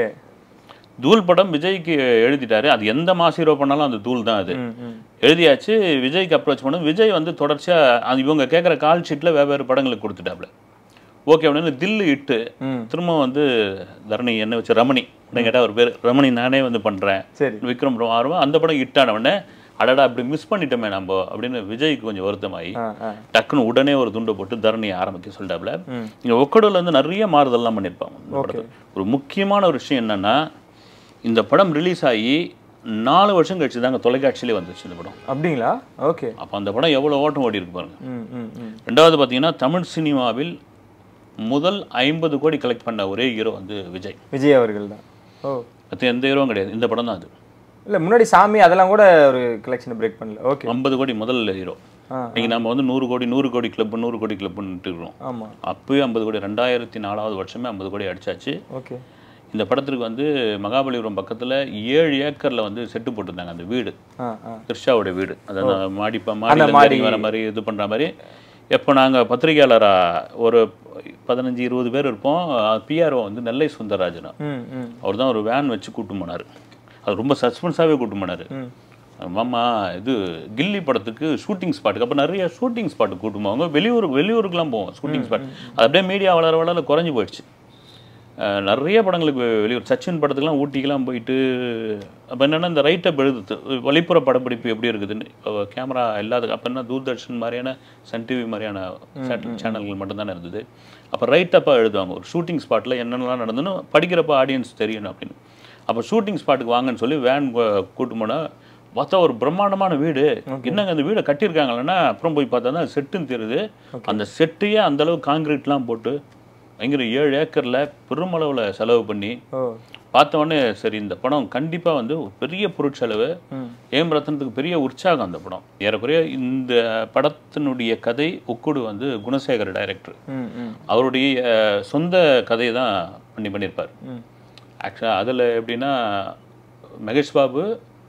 தூள் படம் விஜய்க்கு எழுதிட்டாரு அது எந்த மாஸ் ஹீரோ பண்ணாலும் அந்த தூள் தான் அது ம் ம் எழுதியாச்சு விஜய்க்கு அப்ரோச் பண்ணும் விஜய் வந்து தொடர்ச்சியாக அது இவங்க கேட்குற கால் ஷீட்டில் வெவ்வேறு படங்களுக்கு கொடுத்துட்டாப்ல ஓகே அப்படின்னு தில்லு இட்டு ம் திரும்ப வந்து தரணி என்ன வச்சு ரமணி அப்படின்னு கேட்டால் ஒரு பேர் ரமணி நானே வந்து பண்ணுறேன் சரி விக்ரம் ரொம்ப ஆர்வம் அந்த படம் ஹிட் ஆன உடனே அடடா அப்படி மிஸ் பண்ணிட்டோமே நம்ம அப்படின்னு விஜய்க்கு கொஞ்சம் வருத்தமாகி ஆ ஆ டக்குன்னு உடனே ஒரு துண்டை போட்டு தரணியை ஆரம்பிக்க சொல்லிட்டாப்ல ம் இங்கே ஒக்கடூர்ல இருந்து நிறைய மாறுதல்லாம் பண்ணியிருப்பாங்க இந்த படத்துல. ஒரு முக்கியமான ஒரு விஷயம் என்னன்னா இந்த படம் ரிலீஸ் ஆகி நாலு வருஷம் கழிச்சு தாங்க தொலைக்காட்சியிலே வந்துச்சு இந்த படம் அப்படிங்களா ஓகே அப்போ அந்த படம் எவ்வளோ ஓட்டம் ஓடி இருக்கு பாருங்க ம் ம் ம் ரெண்டாவது பார்த்தீங்கன்னா தமிழ் சினிமாவில் முதல் ஐம்பது கோடி கலெக்ட் பண்ண ஒரே ஹீரோ வந்து விஜய் விஜய் அவர்கள் தான் ஓ மற்ற எந்த ஹீரோவும் கிடையாது இந்த படம் தான் அது இல்லை முன்னாடி சாமி அதெல்லாம் கூட ஒரு கலெக்ஷனை பிரேக் பண்ணல ஓகே ஐம்பது கோடி முதல் ஹீரோ ஆ இன்னைக்கு நம்ம வந்து நூறு கோடி நூறு கோடி கிளப் நூறு கோடி கிளப்னு இருக்கிறோம் ஆமாம் அப்பவே ஐம்பது கோடி ரெண்டாயிரத்தி நாலாவது வருஷமே ஐம்பது கோடி அடிச்சாச்சு ஓகே இந்த படத்துக்கு வந்து மகாபலிபுரம் பக்கத்தில் ஏழு ஏக்கரில் வந்து செட்டு போட்டிருந்தாங்க அந்த வீடு ஆ ஆ த்ரிஷாவோட வீடு அதாவது மாடி அந்த மாடி மாடி. வர மாதிரி இது பண்ணுற மாதிரி எப்போ நாங்கள் பத்திரிகையாளராக ஒரு பதினஞ்சு இருபது பேர் இருப்போம் பிஆர்ஓ வந்து நெல்லை சுந்தரராஜன் ம் ம் அவர் தான் ஒரு வேன் வச்சு கூட்டு போனார் அது ரொம்ப சஸ்பென்ஸாகவே கூட்டு போனார் மாமா இது கில்லி படத்துக்கு ஷூட்டிங் ஸ்பாட்டுக்கு அப்போ நிறைய ஷூட்டிங் ஸ்பாட்டுக்கு கூட்டு போவாங்க வெளியூர் வெளியூருக்குலாம் போவோம் ஷூட்டிங் ஸ்பாட் அது அப்படியே மீடியா வளர வளர குறைஞ்சி போயிடுச்சு அஹ் நிறைய படங்களுக்கு வெ- வெளியூர் சச்சின் படத்துக்குலாம் ஊட்டிக்கெலாம் போயிட்டு அப்போ என்னென்னா இந்த ரைட்டப் எழுது வெளிப்புற படப்பிடிப்பு எப்படி இருக்குதுன்னு இப்போ கேமரா இல்லாத அப்போ என்ன தூர்தர்ஷன் மாதிரியான சன் டிவி மாதிரியான சேனல்கள் மட்டும்தானே இருந்தது அப்போ ரைட்டப்பாக எழுதுவாங்க ஒரு ஷூட்டிங் ஸ்பாட்டில் என்னென்னலாம் நடந்துன்னு படிக்கிறப்ப ஆடியன்ஸ் தெரியணும் அப்படின்னு அப்போ ஷூட்டிங் ஸ்பாட்டுக்கு வாங்கன்னு சொல்லி வேன் கூட்டு போனால் பார்த்தா ஒரு பிரம்மாண்டமான வீடு என்னங்க அந்த வீடை கட்டியிருக்காங்களன்னா அப்புறம் போய் பார்த்தா தான் செட்டுன்னு தெரியுது அந்த செட்டையே அந்த அளவு காங்கிரீட்லாம் போட்டு பயங்கர ஏழு ஏக்கரில் பெருமளவில் செலவு பண்ணி ஓ பார்த்த உடனே சரி இந்த படம் கண்டிப்பாக வந்து ஒரு பெரிய பொருட்செலவு ஏம் ரத்னத்துக்கு பெரிய உற்சாகம் அந்த படம் ஏறக்குறைய இந்த படத்தினுடைய கதை ஒக்குடு வந்து குணசேகர டைரக்டர் ம் ம் அவருடைய அஹ், சொந்த கதையை தான் பண்ணி பண்ணியிருப்பார் ம் ஆக்சுவலாக அதில் எப்படின்னா மகேஷ் பாபு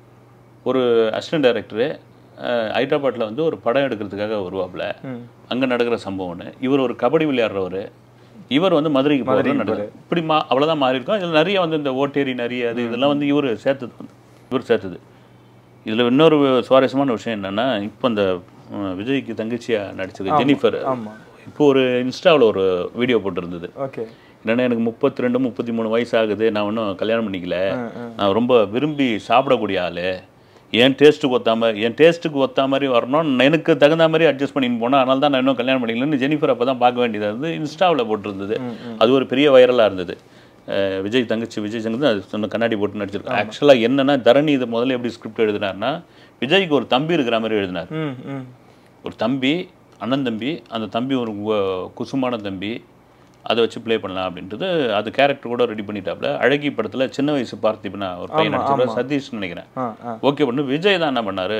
ஒரு அசிஸ்டன்ட் டைரக்டரு ஹைதராபாத்தில் வந்து ஒரு படம் எடுக்கிறதுக்காக வருவாப்புல அங்கே நடக்கிற சம்பவம்னு இவர் ஒரு கபடி விளையாடுறவர் இவர் வந்து மதுரைக்கு போகிறது நடக்குது இப்படி மா அவ்வளோதான் மாறி இருக்கும் இதில் நிறைய வந்து இந்த ஓட்டேரி நிறைய அது இதெல்லாம் வந்து இவர் சேர்த்தது வந்து இவர் சேர்த்தது இதில் இன்னொரு சுவாரஸ்யமான விஷயம் என்னென்னா இப்போ இந்த அஹ், விஜய்க்கு தங்கச்சியாக நடிச்சது ஜெனிஃபர் ஆமா இப்போ ஒரு இன்ஸ்டாவில் ஒரு வீடியோ போட்டிருந்தது ஓகே என்னன்னா எனக்கு முப்பத்தி ரெண்டு முப்பத்தி மூணு வயசு ஆகுது நான் இன்னும் கல்யாணம் பண்ணிக்கல நான் ரொம்ப விரும்பி சாப்பிடக்கூடிய ஆளு என் டேஸ்ட்டுக்கு ஒத்தா மாதிரி என் டேஸ்ட்டுக்கு ஒத்தா மாதிரி வரணும் எனக்கு தகுந்த மாதிரி அட்ஜஸ்ட் பண்ணின்னு போனேன் அதனால தான் நான் இன்னும் கல்யாணம் பண்ணிக்கலன்னு ஜெனிஃபர் அப்போ தான் பார்க்க வேண்டியதாக இருந்தது இன்ஸ்டாவில் போட்டிருந்தது அது ஒரு பெரிய வைரலாக இருந்தது அஹ் விஜய் தங்கச்சி விஜய் சங்கர் அது சொன்ன கண்ணாடி போட்டு நடிச்சிருக்கோம் ஆக்சுவலாக என்னன்னா தரணி இதை முதல்ல எப்படி ஸ்கிரிப்ட் எழுதினார்னா விஜய்க்கு ஒரு தம்பி இருக்கிற மாதிரி எழுதினார் ம் ம் ஒரு தம்பி அண்ணன் தம்பி அந்த தம்பி ஒரு உ- குசுமான தம்பி அதை வச்சு ப்ளே பண்ணலாம் அப்படின்றது அது கேரக்டர் கூட ரெடி பண்ணிட்டாப்ல அழகி படத்தில் சின்ன வயசு பார்த்திபனா ஒரு பையன் நடிச்சிருப்பார் சதீஷ் நினைக்கிறேன் ஆ ஆ ஓகே பண்ணு விஜய் தான் என்ன பண்ணாரு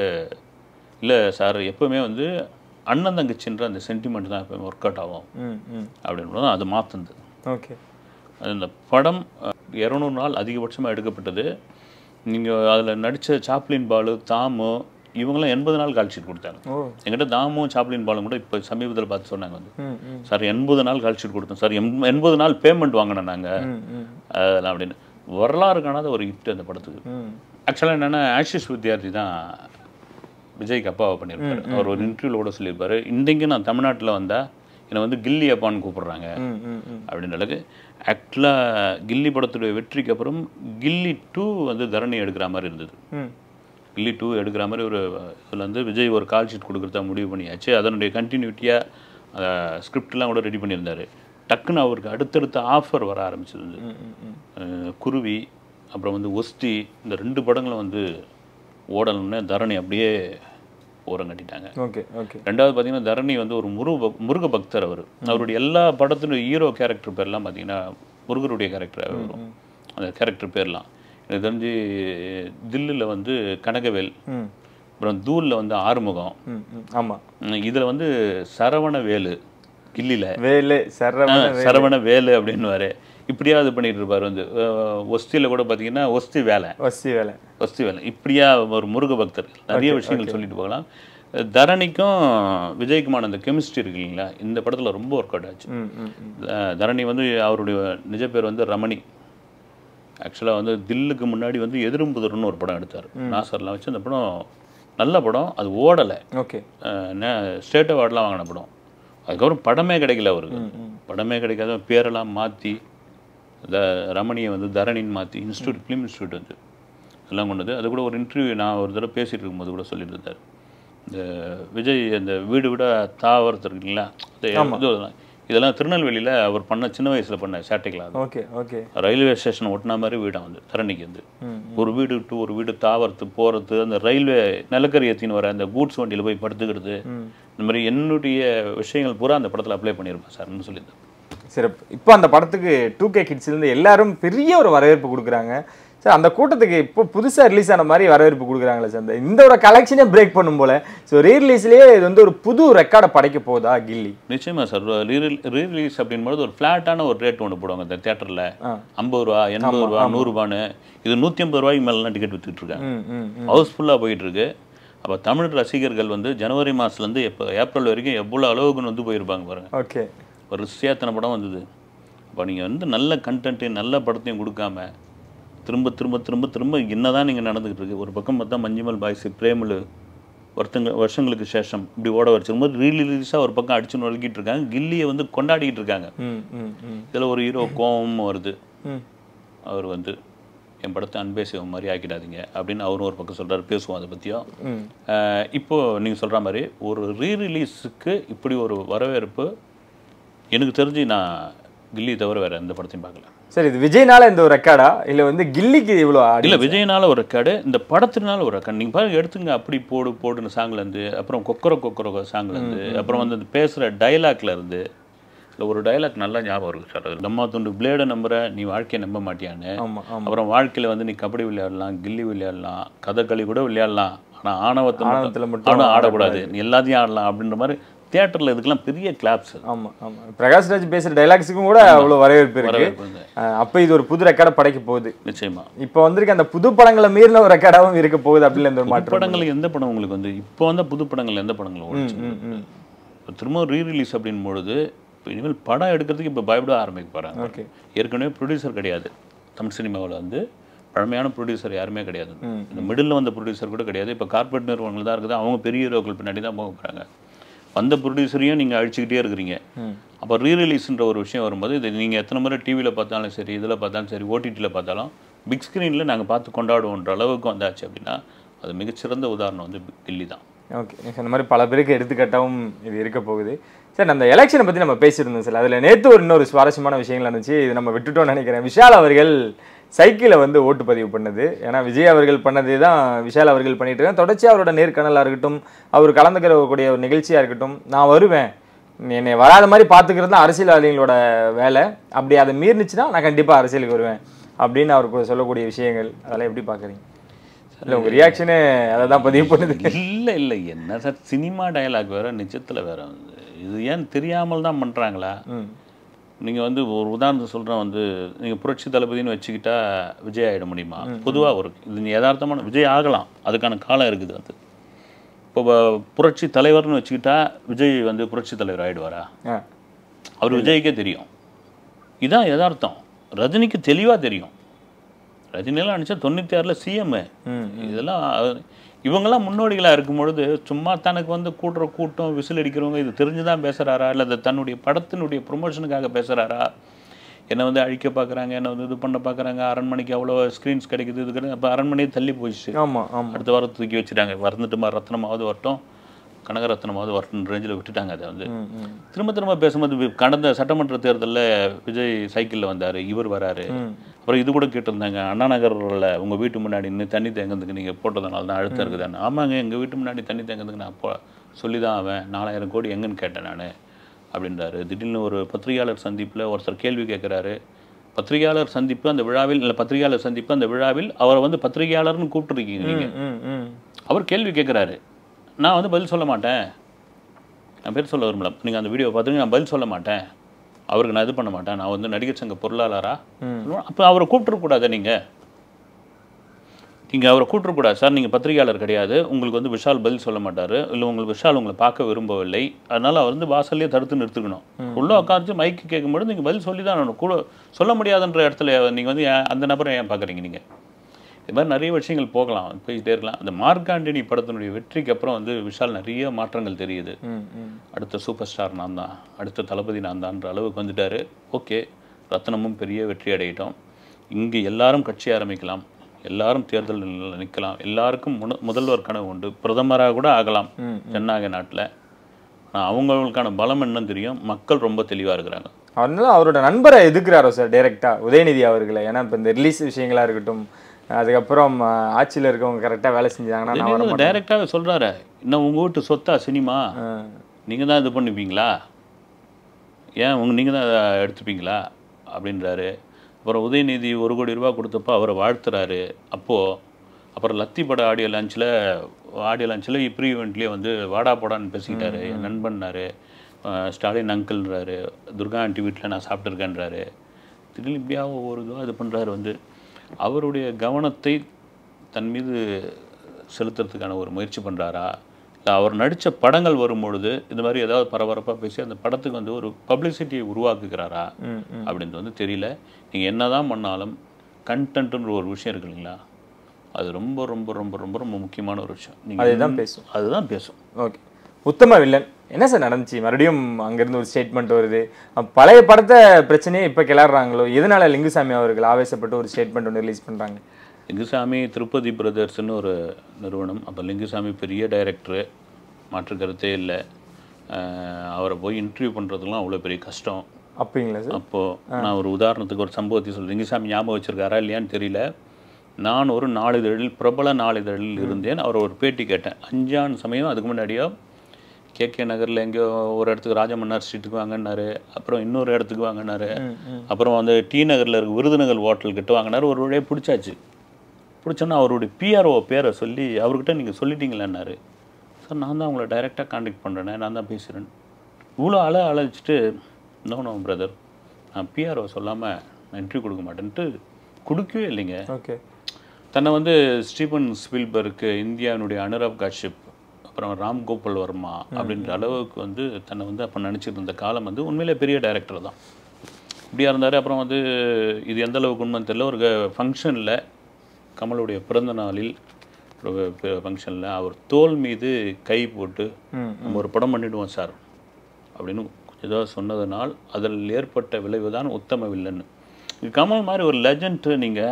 இல்லை சார் எப்பவுமே வந்து அண்ணன் தங்கச்சின்ற அந்த சென்டிமெண்ட் தான் எப்பவுமே ஒர்க் அவுட் ஆகும் ம் ம் அப்படின்னு அது மாற்றுந்து ஓகே அந்த படம் இரநூறு நாள் அதிகபட்சமாக எடுக்கப்பட்டது நீங்கள் அதில் நடித்த சாப்ளின் பாலு தாமு இவங்கெல்லாம் எண்பது நாள் கால் ஷீட் கொடுத்தாங்க ஓ என்கிட்ட தாமும் சாப்ளின் பாலும் கூட இப்போ சமீபத்தில் பார்த்து சொன்னாங்க வந்து ம் ம் சார் எண்பது நாள் கால் ஷீட் கொடுத்தோம் சார் எம் எண்பது நாள் பேமெண்ட் வாங்கினோம் நாங்கள் ம் ம் அதெல்லாம் அப்படின்னு வரலாறு காணாத ஒரு ஹிட் அந்த படத்துக்கு ம் ஆக்சுவலாக என்னென்னா ஆஷிஷ் வித்யார்த்தி தான் விஜய்க்கு அப்பாவை பண்ணியிருப்பாரு அவர் ஒரு இன்டர்வியூவில் கூட சொல்லியிருப்பாரு இன்றைக்கு நான் தமிழ்நாட்டில் வந்தால் என்னை வந்து கில்லி அப்பான்னு கூப்பிடுறாங்க ம் ம் ம் அப்படின்ற அளவுக்கு ஆக்சுவலாக கில்லி படத்துடைய வெற்றிக்கு அப்புறம் கில்லி டூ வந்து தரணி எடுக்கிற மாதிரி இருந்தது ம் கில்லி டூ எடுக்கிற மாதிரி ஒரு இதில் வந்து விஜய் ஒரு கால் ஷீட் கொடுக்குறதா முடிவு பண்ணியாச்சு அதனுடைய கண்டினியூட்டியாக ஸ்கிரிப்ட்லாம் கூட ரெடி பண்ணியிருந்தாரு டக்குன்னு அவருக்கு அடுத்தடுத்த ஆஃபர் வர ஆரம்பிச்சது வந்து அஹ், குருவி அப்புறம் வந்து ஒஸ்தி இந்த ரெண்டு படங்களும் வந்து ஓடணும்னு தரணி அப்படியே ஓரம் கட்டிட்டாங்க ஓகே ஓகே ரெண்டாவது பார்த்தீங்கன்னா தரணி வந்து ஒரு முருக பக்- முருக பக்தர் அவர் அவருடைய எல்லா படத்தினுடைய ஹீரோ கேரக்டர் பேர்லாம் பார்த்தீங்கன்னா முருகருடைய கேரக்டர் வரும் அந்த கேரக்டர் பேர்லாம் எனக்கு தெரிஞ்சு தில்லில் வந்து கனகவேல் ம் அப்புறம் தூளில் வந்து ஆறுமுகம் ம் ம் ஆமாம் இதில் வந்து சரவண வேலு கில்லியில் வேலு சரவண சரவண வேலு அப்படின்னுவாரு இப்படியா இது பண்ணிட்டு இருப்பார் வந்து ஒஸ்தியில் கூட பார்த்தீங்கன்னா ஒஸ்தி வேலை வசி வேலை வஸ்து வேலை இப்படியா ஒரு முருக பக்தர் நிறைய விஷயங்கள் சொல்லிட்டு போகலாம் தரணிக்கும் விஜய்க்குமான அந்த கெமிஸ்ட்ரி இருக்கு இல்லைங்களா இந்த படத்தில் ரொம்ப ஒர்க் அவுட் ஆச்சு ம் ம் ம் த- தரணி வந்து அவருடைய நிஜ பேர் வந்து ரமணி ஆக்சுவலாக வந்து தில்லுக்கு முன்னாடி வந்து எதிரும்புதர்னு ஒரு படம் எடுத்தார் நாசர்லாம் வச்சு அந்த படம் நல்ல படம் அது ஓடலை ஓகே ஸ்டேட் அவார்ட்லாம் வாங்கின படம் அதுக்கப்புறம் படமே கிடைக்கல அவருக்கு படமே கிடைக்காத பேரெல்லாம் மாற்றி த ரமணியை வந்து தரணின்னு மாற்றி இன்ஸ்டியூட் ஃபிலிம் இன்ஸ்டியூட் வந்து எல்லாம் கொண்டது அது கூட ஒரு இன்டர்வியூ நான் ஒரு தடவை பேசிட்டு இருக்கும்போது கூட சொல்லிட்டு இருந்தார் இந்த விஜய் அந்த வீடு விட தாவரத்து இருக்குங்களா அது இது- இதெல்லாம் திருநெல்வேலியில் அவர் பண்ண சின்ன வயசில் பண்ண சேட்டைகளா அது ஓகே ஓகே ரயில்வே ஸ்டேஷன் ஒட்டின மாதிரி வீடாக வந்து தரணிக்கு வந்து ஒரு வீடு விட்டு ஒரு வீடு தாவறது போகிறது அந்த ரயில்வே நிலக்கரி ஏற்றின்னு வர அந்த கூட்ஸ் வண்டியில் போய் படுத்துக்கிறது இந்த மாதிரி என்னுடைய விஷயங்கள் பூரா அந்த படத்தில் அப்ளை பண்ணியிருப்பேன் சார்னு சொல்லியிருந்தேன் சிறப்பு இப்போ அந்த படத்துக்கு டூ கே கிட்ஸ்லேருந்து எல்லாரும் பெரிய ஒரு வரவேற்பு கொடுக்குறாங்க சார் அந்த கூட்டத்துக்கு இப்போ புதுசா ரிலீஸ் ஆன மாதிரி வரவேற்பு கொடுக்குறாங்களே சார் இந்த இந்த ஒரு கலெக்ஷனே பிரேக் பண்ணும் போல ஸோ ரீரிலீஸ்லேயே இது வந்து ஒரு புது ரெக்கார்டை படைக்க போகுதா கில்லி நிச்சயமா சார் ரீரிலீஸ் அப்படின்போது ஒரு ஃப்ளாட்டான ஒரு ரேட் ஒன்று போடுவாங்க இந்த தேட்டரில் ஆ. ஐம்பது ரூபா எண்பது ரூபா நூறுரூபான்னு இது நூற்றி ஐம்பது ரூபாய்க்கு மேலாம் டிக்கெட் வித்துட்டு இருக்காங்க ம் ம் ம். ஹவுஸ்ஃபுல்லாக போயிட்டு இருக்கு அப்போ தமிழ் ரசிகர்கள் வந்து ஜனவரி மாதத்துலேருந்து எப்போ ஏப்ரல் வரைக்கும் எவ்வளோ அளவுக்கு வந்து போயிருப்பாங்க பாருங்க ஓகே ஒரு ரிசியாத்தனை படம் வந்தது அப்போ நீங்கள் வந்து நல்ல கண்டென்ட்டையும் நல்ல படத்தையும் கொடுக்காம திரும்ப திரும்ப திரும்ப திரும்ப என்னதான் நீங்கள் நடந்துக்கிட்டு இருக்கு ஒரு பக்கம் பார்த்தா மஞ்சுமல் பாய்ஸ் பிரேமலு ஒருத்தங்க வருஷங்களுக்கு சேஷம் இப்படி ஓட வச்சிருக்கும்போது ரீலீஸாக ஒரு பக்கம் அடிச்சு நொறுக்கிட்டு இருக்காங்க கில்லியை வந்து கொண்டாடிக்கிட்டு இருக்காங்க ம் ம் ம் இதில் ஒரு ஹீரோ கோவமும் வருது ம் அவர் வந்து என் படத்தை அன்பே சிவம் மாதிரி ஆக்கிடாதீங்க அப்படின்னு அவரும் ஒரு பக்கம் சொல்றாரு பேசுவோம் அதை பற்றியும் ம் இப்போ நீங்கள் சொல்கிற மாதிரி ஒரு ரீரிலீஸுக்கு இப்படி ஒரு வரவேற்பு எனக்கு தெரிஞ்சு நான் கில்லி தவிர வேற எந்த படத்தையும் பார்க்கல சரி இது விஜய்னால இந்த ஒரு ரெக்கார்டா இல்ல வந்து கில்லிக்கு இவ்வளோ ஆடி இல்ல விஜயனால ஒரு ரெக்கார்டு இந்த படத்தினால ஒரு ரெக்கார்டு நீங்கள் பாருங்க எடுத்துங்க அப்படி போடு போடுன்னு சாங்ல இருந்து அப்புறம் கொக்கர கொக்கர சாங்ல இருந்து அப்புறம் வந்து அந்த பேசுகிற டைலாக்ல இருந்து இல்லை ஒரு டைலாக் நல்லா ஞாபகம் இருக்கு சார் அது நம்ம துண்டு பிளேடை நம்புற நீ வாழ்க்கையை நம்ப மாட்டியான்னு ஆமா ஆமா அப்புறம் வாழ்க்கையில வந்து நீ கபடி விளையாடலாம் கில்லி விளையாடலாம் கதகளி கூட விளையாடலாம் ஆனா ஆணவத்தை ஆணவத்துல மட்டும் மட்டும் ஆணவம் ஆடக்கூடாது நீ எல்லாத்தையும் ஆடலாம் அப்படின்ற மாதிரி தியேட்டர்ல இதுக்கெல்லாம் பெரிய கிளாப்ஸ் ஆமா ஆமா பிரகாஷ் ராஜ் பேசுற டைலாக்ஸுக்கும் கூட அவ்வளவு வரவேற்பு இருக்கு வரவேற்பு வந்து அஹ் அப்ப இது ஒரு புது ரெக்கார்டை படைக்க போகுது நிச்சயமா இப்போ வந்திருக்க அந்த புது படங்களை மீறின ஒரு ரெக்கார்டாவும் இருக்க போகுது அப்படின்னு இந்த ஒரு புது மாற்றம் படங்கள் எந்த படம் உங்களுக்கு வந்து இப்போ வந்த புது படங்கள் எந்த படங்கள் ஓடுச்சு ம், ம். இப்போ திரும்ப ரீரிலீஸ் அப்படின் பொழுது இப்போ இனிமேல் படம் எடுக்கிறதுக்கு இப்போ பயப்பட ஆரம்பிக்க போகிறாங்க ஓகே ஏற்கனவே ப்ரொடியூசர் கிடையாது தமிழ் சினிமாவில் வந்து பழமையான ப்ரொடியூசர் யாருமே கிடையாது ம். இந்த மிடில் வந்த ப்ரொடியூசர் கூட கிடையாது இப்போ கார்ப்பரேட் நிறுவனங்கள் தான் இருக்குது அவங்க பெரிய ஹீரோக்கள் பின்னாடி தான் போக போகிறாங்க வந்த ப்ரொடியூசரையும் நீங்கள் அழிச்சுக்கிட்டே இருக்கிறீங்க ம். அப்போ ரீரிலீஸ்ன்ற ஒரு விஷயம் வரும்போது இது நீங்கள் எத்தனை முறை டிவியில் பார்த்தாலும் சரி இதில் பார்த்தாலும் சரி ஓடிடியில் பார்த்தாலும் பிக் ஸ்க்ரீனில் நாங்கள் பார்த்து கொண்டாடுவோன்ற அளவுக்கு வந்தாச்சு அப்படின்னா அது மிகச்சிறந்த உதாரணம் வந்து கில்லி தான் ஓகே நீங்க சொன்ன மாதிரி பல பேருக்கு எடுத்துக்காட்டாவும் இது இருக்க போகுது சரி அந்த எலெக்ஷனை பற்றி நம்ம பேசியிருந்தோம் சார் அதில் நேற்று ஒரு இன்னொரு சுவாரஸ்யமான விஷயங்கள் இருந்துச்சு இது நம்ம விட்டுட்டோம்னு நினைக்கிறேன் விஷால் அவர்கள் சைக்கிளை வந்து ஓட்டு பதிவு பண்ணது ஏன்னா விஜய் அவர்கள் பண்ணதே தான் விஷால் அவர்கள் பண்ணிட்டு இருக்காங்க தொடர்ச்சி அவரோட நேர்காணலாக இருக்கட்டும் அவர் கலந்துக்கிறக்கூடிய ஒரு நிகழ்ச்சியாக இருக்கட்டும் நான் வருவேன் என்னை வராத மாதிரி பார்த்துக்கிறது தான் அரசியல்வாதிகளோட வேலை அப்படி அதை மீறினுச்சுன்னா நான் கண்டிப்பாக அரசியலுக்கு வருவேன் அப்படின்னு அவருக்கு சொல்லக்கூடிய விஷயங்கள் அதெல்லாம் எப்படி பார்க்குறீங்க இல்லை உங்கள் ரியாக்ஷனே அதை தான் பதிவு பண்ணுது இல்லை இல்லை என்ன சார் சினிமா டயலாக் வேற நிஜத்தில் வேற வந்து இது ஏன் தெரியாமல் தான் பண்ணுறாங்களா ம் நீங்கள் வந்து ஒரு உதாரணத்தை சொல்கிறேன் வந்து நீங்கள் புரட்சி தளபதின்னு வச்சுக்கிட்டா விஜய் ஆகிட முடியுமா பொதுவாக ஒரு இது நீ யதார்த்தமான விஜய் ஆகலாம் அதுக்கான காலம் இருக்குது அது இப்போ வ- புரட்சி தலைவர்னு வச்சுக்கிட்டா விஜய் வந்து புரட்சி தலைவர் ஆயிடுவாரா ஆ அவர் விஜய்க்கே தெரியும் இதான் யதார்த்தம் ரஜினிக்கு தெளிவாக தெரியும் ரஜினியெல்லாம் நினச்சா தொண்ணூற்றி ஆறில் சிஎம் ம் இதெல்லாம் அஹ், இவங்கெல்லாம் முன்னோடிகளாக இருக்கும் பொழுது சும்மா தனக்கு வந்து கூட்டுற கூட்டம் விசில் அடிக்கிறவங்க இது தெரிஞ்சு தான் பேசுகிறாரா இல்லை அது தன்னுடைய படத்தினுடைய ப்ரொமோஷனுக்காக பேசுகிறாரா என்னை வந்து அழிக்க பார்க்குறாங்க என்னை வந்து இது பண்ண பார்க்குறாங்க அரண்மனைக்கு அவ்வளோ ஸ்க்ரீன்ஸ் கிடைக்குது இது கிடையாது அப்போ அரண்மனையே தள்ளி போயிடுச்சு ஆமா ஆமா அடுத்த வாரம் தூக்கி வச்சுட்டாங்க வரந்துட்டுமா ரத்னமாவது வரட்டும் கனகரத்னமாவது வரட்டும் ரேஞ்சில் விட்டுட்டாங்க அதை வந்து ம், ம், திரும்ப திரும்ப பேசும்போது வி- கடந்த சட்டமன்ற தேர்தலில் விஜய் சைக்கிளில் வந்தார் இவர் வராரு ம். அப்புறம் இது கூட கேட்டிருந்தாங்க அண்ணா நகரில் உங்கள் வீட்டு முன்னாடி நின்று தண்ணி தேங்கிறதுக்கு நீங்கள் போட்டதுனால தான் அழுத்தம் இருக்குதானே ஆமாங்க எங்கள் வீட்டு முன்னாடி தண்ணி தேங்கிறதுக்கு நான் அப்போ சொல்லி தான் அவன் நாலாயிரம் கோடி எங்கன்னு கேட்டேன் நான் அப்படின்றாரு திடீர்னு ஒரு பத்திரிகையாளர் சந்திப்பில் ஒருத்தர் கேள்வி கேட்குறாரு பத்திரிகையாளர் சந்திப்பு அந்த விழாவில் இல்லை பத்திரிகையாளர் சந்திப்பு அந்த விழாவில் அவரை வந்து பத்திரிகையாளர்னு கூப்பிட்டுருக்கீங்க நீங்கள் ம், ம். அவர் கேள்வி கேட்குறாரு நான் வந்து பதில் சொல்ல மாட்டேன் நான் பேர் சொல்ல விரும்பல நீங்கள் அந்த வீடியோ பார்த்துட்டு நான் பதில் சொல்ல மாட்டேன் அவருக்கு நான் இது பண்ண மாட்டேன் நான் வந்து நடிகர் சங்க பொருளாளரா அப்போ அவரை கூப்பிட்டுருக்கூடாது நீங்கள் நீங்கள் அவரை கூப்பிட்டுருக்கூடாது சார் நீங்கள் பத்திரிகையாளர் கிடையாது உங்களுக்கு வந்து விஷால் பதில் சொல்ல மாட்டார் இல்லை உங்களுக்கு விஷால் உங்களை பார்க்க விரும்பவில்லை அதனால் அவர் வந்து வாசல்லே தடுத்து நிறுத்திக்கணும் உள்ளே உட்காந்து மைக்கு கேட்கும்போது நீங்கள் பதில் சொல்லி தான் ஆகணும். கூட சொல்ல முடியாதுன்ற இடத்துல நீங்கள் வந்து ஏன் அந்த நபரை ஏன் பார்க்குறீங்க நீங்கள் இது மாதிரி நிறைய விஷயங்கள் போகலாம் போயிட்டே இருக்கலாம் அந்த மார்க்காண்டினி படத்தினுடைய வெற்றிக்கு அப்புறம் வந்து விஷால் நிறைய மாற்றங்கள் தெரியுது ம், ம். அடுத்த சூப்பர் ஸ்டார் நான் தான் அடுத்த தளபதி நான் தான்ன்ற அளவுக்கு வந்துட்டாரு ஓகே ரத்னமும் பெரிய வெற்றி அடையிட்டோம் இங்கே எல்லாரும் கட்சி ஆரம்பிக்கலாம் எல்லாரும் தேர்தலில் நிற்கலாம் எல்லாருக்கும் முன- முதல்வர் கனவு உண்டு பிரதமராக கூட ஆகலாம் ம், ஜனநாயக நாட்டில் ஆனால் அவங்களுக்கான பலம் என்னன்னு தெரியும் மக்கள் ரொம்ப தெளிவாக இருக்கிறாங்க அதனால அவரோட நண்பரை எதுக்குறாரோ சார் டைரக்டா உதயநிதி அவர்களை ஏன்னா இப்போ இந்த ரிலீஸ் விஷயங்களா இருக்கட்டும் அதுக்கப்புறம் அஹ், ஆட்சியில இருக்கவங்க கரெக்டா வேலை செஞ்சாங்கன்னா நான் வர மாட்டேன் டைரெக்டாகவே சொல்கிறாரு இன்னும் உங்கள் வீட்டு சொத்தா சினிமா அஹ், நீங்கள் தான் இது பண்ணுவீங்களா ஏன் உங்க நீங்கள் தான் அதை எடுத்துப்பீங்களா அப்படின்றாரு அப்புறம் உதயநிதி ஒரு கோடி ரூபா கொடுத்தப்போ அவரை வாழ்த்துறாரு அப்போது அப்புறம் லத்தி பட ஆடியோ லான்ச்சில் ஆடியோ லான்ச்சில் ப்ரீ இவெண்ட்லேயே வந்து வாடா போடான்னு பேசிக்கிட்டாரு என் நண்பன்னாரு அஹ் ஸ்டாலின் அங்கிள்ன்றாரு துர்கா ஆண்டி வீட்டில் நான் சாப்பிட்ருக்கேன்றாரு திடீர்னு இப்படியா ஒவ்வொரு இதுவாக இது பண்ணுறாரு வந்து அவருடைய கவனத்தை தன் மீது செலுத்துறதுக்கான ஒரு முயற்சி பண்ணுறாரா இல்லை அவர் நடித்த படங்கள் வரும்பொழுது இந்த மாதிரி ஏதாவது பரபரப்பாக பேசி அந்த படத்துக்கு வந்து ஒரு பப்ளிசிட்டியை உருவாக்குகிறாரா அப்படின்றது வந்து தெரியல நீங்கள் என்ன தான் பண்ணாலும் கண்டென்ட்ன்ற ஒரு விஷயம் இருக்கு இல்லைங்களா அது ரொம்ப ரொம்ப ரொம்ப ரொம்ப ரொம்ப முக்கியமான ஒரு விஷயம் நீங்கள் அதுதான் பேசும் அதுதான் பேசும் ஓகே உத்தம வில்லன் என்ன சார் நடந்துச்சு மறுபடியும் அங்கேருந்து ஒரு ஸ்டேட்மெண்ட் வருது அப்ப பழைய படத்தை பிரச்சனையே இப்போ கிளறாங்களோ எதனால லிங்குசாமி அவர்கள் ஆவேசப்பட்டு ஒரு ஸ்டேட்மெண்ட் ஒன்று ரிலீஸ் பண்ணுறாங்க லிங்குசாமி திருப்பதி பிரதர்ஸ்னு ஒரு நிறுவனம் அப்போ லிங்குசாமி பெரிய டைரக்டரு மாற்று கருத்தே இல்லை அஹ் அவரை போய் இன்டர்வியூ பண்ணுறதுலாம் அவ்வளோ பெரிய கஷ்டம் அப்படிங்களா சார் அப்போது நான் ஒரு உதாரணத்துக்கு ஒரு சம்பவத்தை சொல்றேன் லிங்குசாமி ஞாபகம் வச்சிருக்காரா இல்லையான்னு தெரியல நான் ஒரு நாளிதழில் பிரபல நாளிதழில் இருந்தேன் அவர் ஒரு பேட்டி கேட்டேன் அஞ்சான் சமயம் அதுக்கு முன்னாடியோ கேகே நகரில் எங்கேயோ ஒரு இடத்துக்கு ராஜமன்னார் ஸ்ட்ரீட்டுக்கு வாங்கினாரு அப்புறம் இன்னொரு இடத்துக்கு வாங்கினாரு அப்புறம் வந்து டி நகரில் இருக்க விருதுநகர் ஹோட்டல் கிட்ட வாங்கினாரு ஒரு வழியாக பிடிச்சாச்சு பிடிச்சோன்னா அவருடைய பிஆர்ஓ பேரை சொல்லி அவர்கிட்ட நீங்கள் சொல்லிட்டீங்களான்னாரு சார் நான் தான் உங்களை டைரெக்டாக காண்டாக்ட் பண்ணுறேனே நான் தான் பேசுகிறேன் இவ்வளோ அழ அழைச்சிட்டு நோ நோ பிரதர் நான் பிஆர்ஓ சொல்லாமல் நான் இன்டர்வியூ கொடுக்க மாட்டேன்ட்டு கொடுக்கவே இல்லைங்க ஓகே தன்னை வந்து ஸ்டீபன் ஸ்பீல்பர்க்கு இந்தியாவினுடைய அனுராப் காஷ்யப் அப்புறம் ராம் கோபால் வர்மா அப்படின்ற அளவுக்கு வந்து தன்னை வந்து அப்போ நினச்சிட்டு இருந்த காலம் வந்து உண்மையிலே பெரிய டைரக்டர் தான் இப்படியா இருந்தார் அப்புறம் வந்து இது எந்த அளவுக்கு உண்மைன்னு தெரியல ஒரு ஃபங்க்ஷனில் கமலுடைய பிறந்த நாளில் ஒரு ஃபங்க்ஷனில் அவர் தோல் மீது கை போட்டு நம்ம ஒரு படம் பண்ணிடுவோம் சார் அப்படின்னு ஏதோ சொன்னதனால் அதில் ஏற்பட்ட விளைவு தான் உத்தம வில்லன் இது கமல் மாதிரி ஒரு லெஜண்ட் நீங்கள்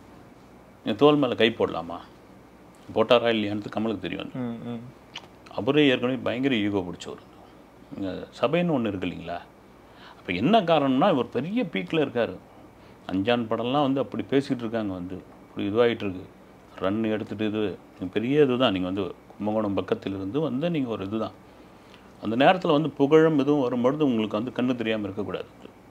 என் தோல் மேலே கை போடலாமா போட்டாரா இல்லையான்னு கமலுக்கு தெரியும் ம் ம் அவரே ஏற்கனவே பயங்கர ஈகோ பிடிச்சவர் இங்கே சபைன்னு ஒன்று இருக்கு இல்லைங்களா அப்போ என்ன காரணம்னா இவர் பெரிய பீக்கில் இருக்கார் அஞ்சான் படம்லாம் வந்து அப்படி பேசிகிட்டு இருக்காங்க வந்து இப்படி இதுவாகிட்டு இருக்கு ரன் எடுத்துகிட்டு இது நீங்க பெரிய இதுதான் நீங்கள் வந்து கும்பகோணம் பக்கத்திலிருந்து வந்து நீங்கள் ஒரு இதுதான் அந்த நேரத்தில் வந்து புகழும் இதுவும் வரும்பொழுது உங்களுக்கு வந்து கண்ணு தெரியாமல் இருக்கக்கூடாது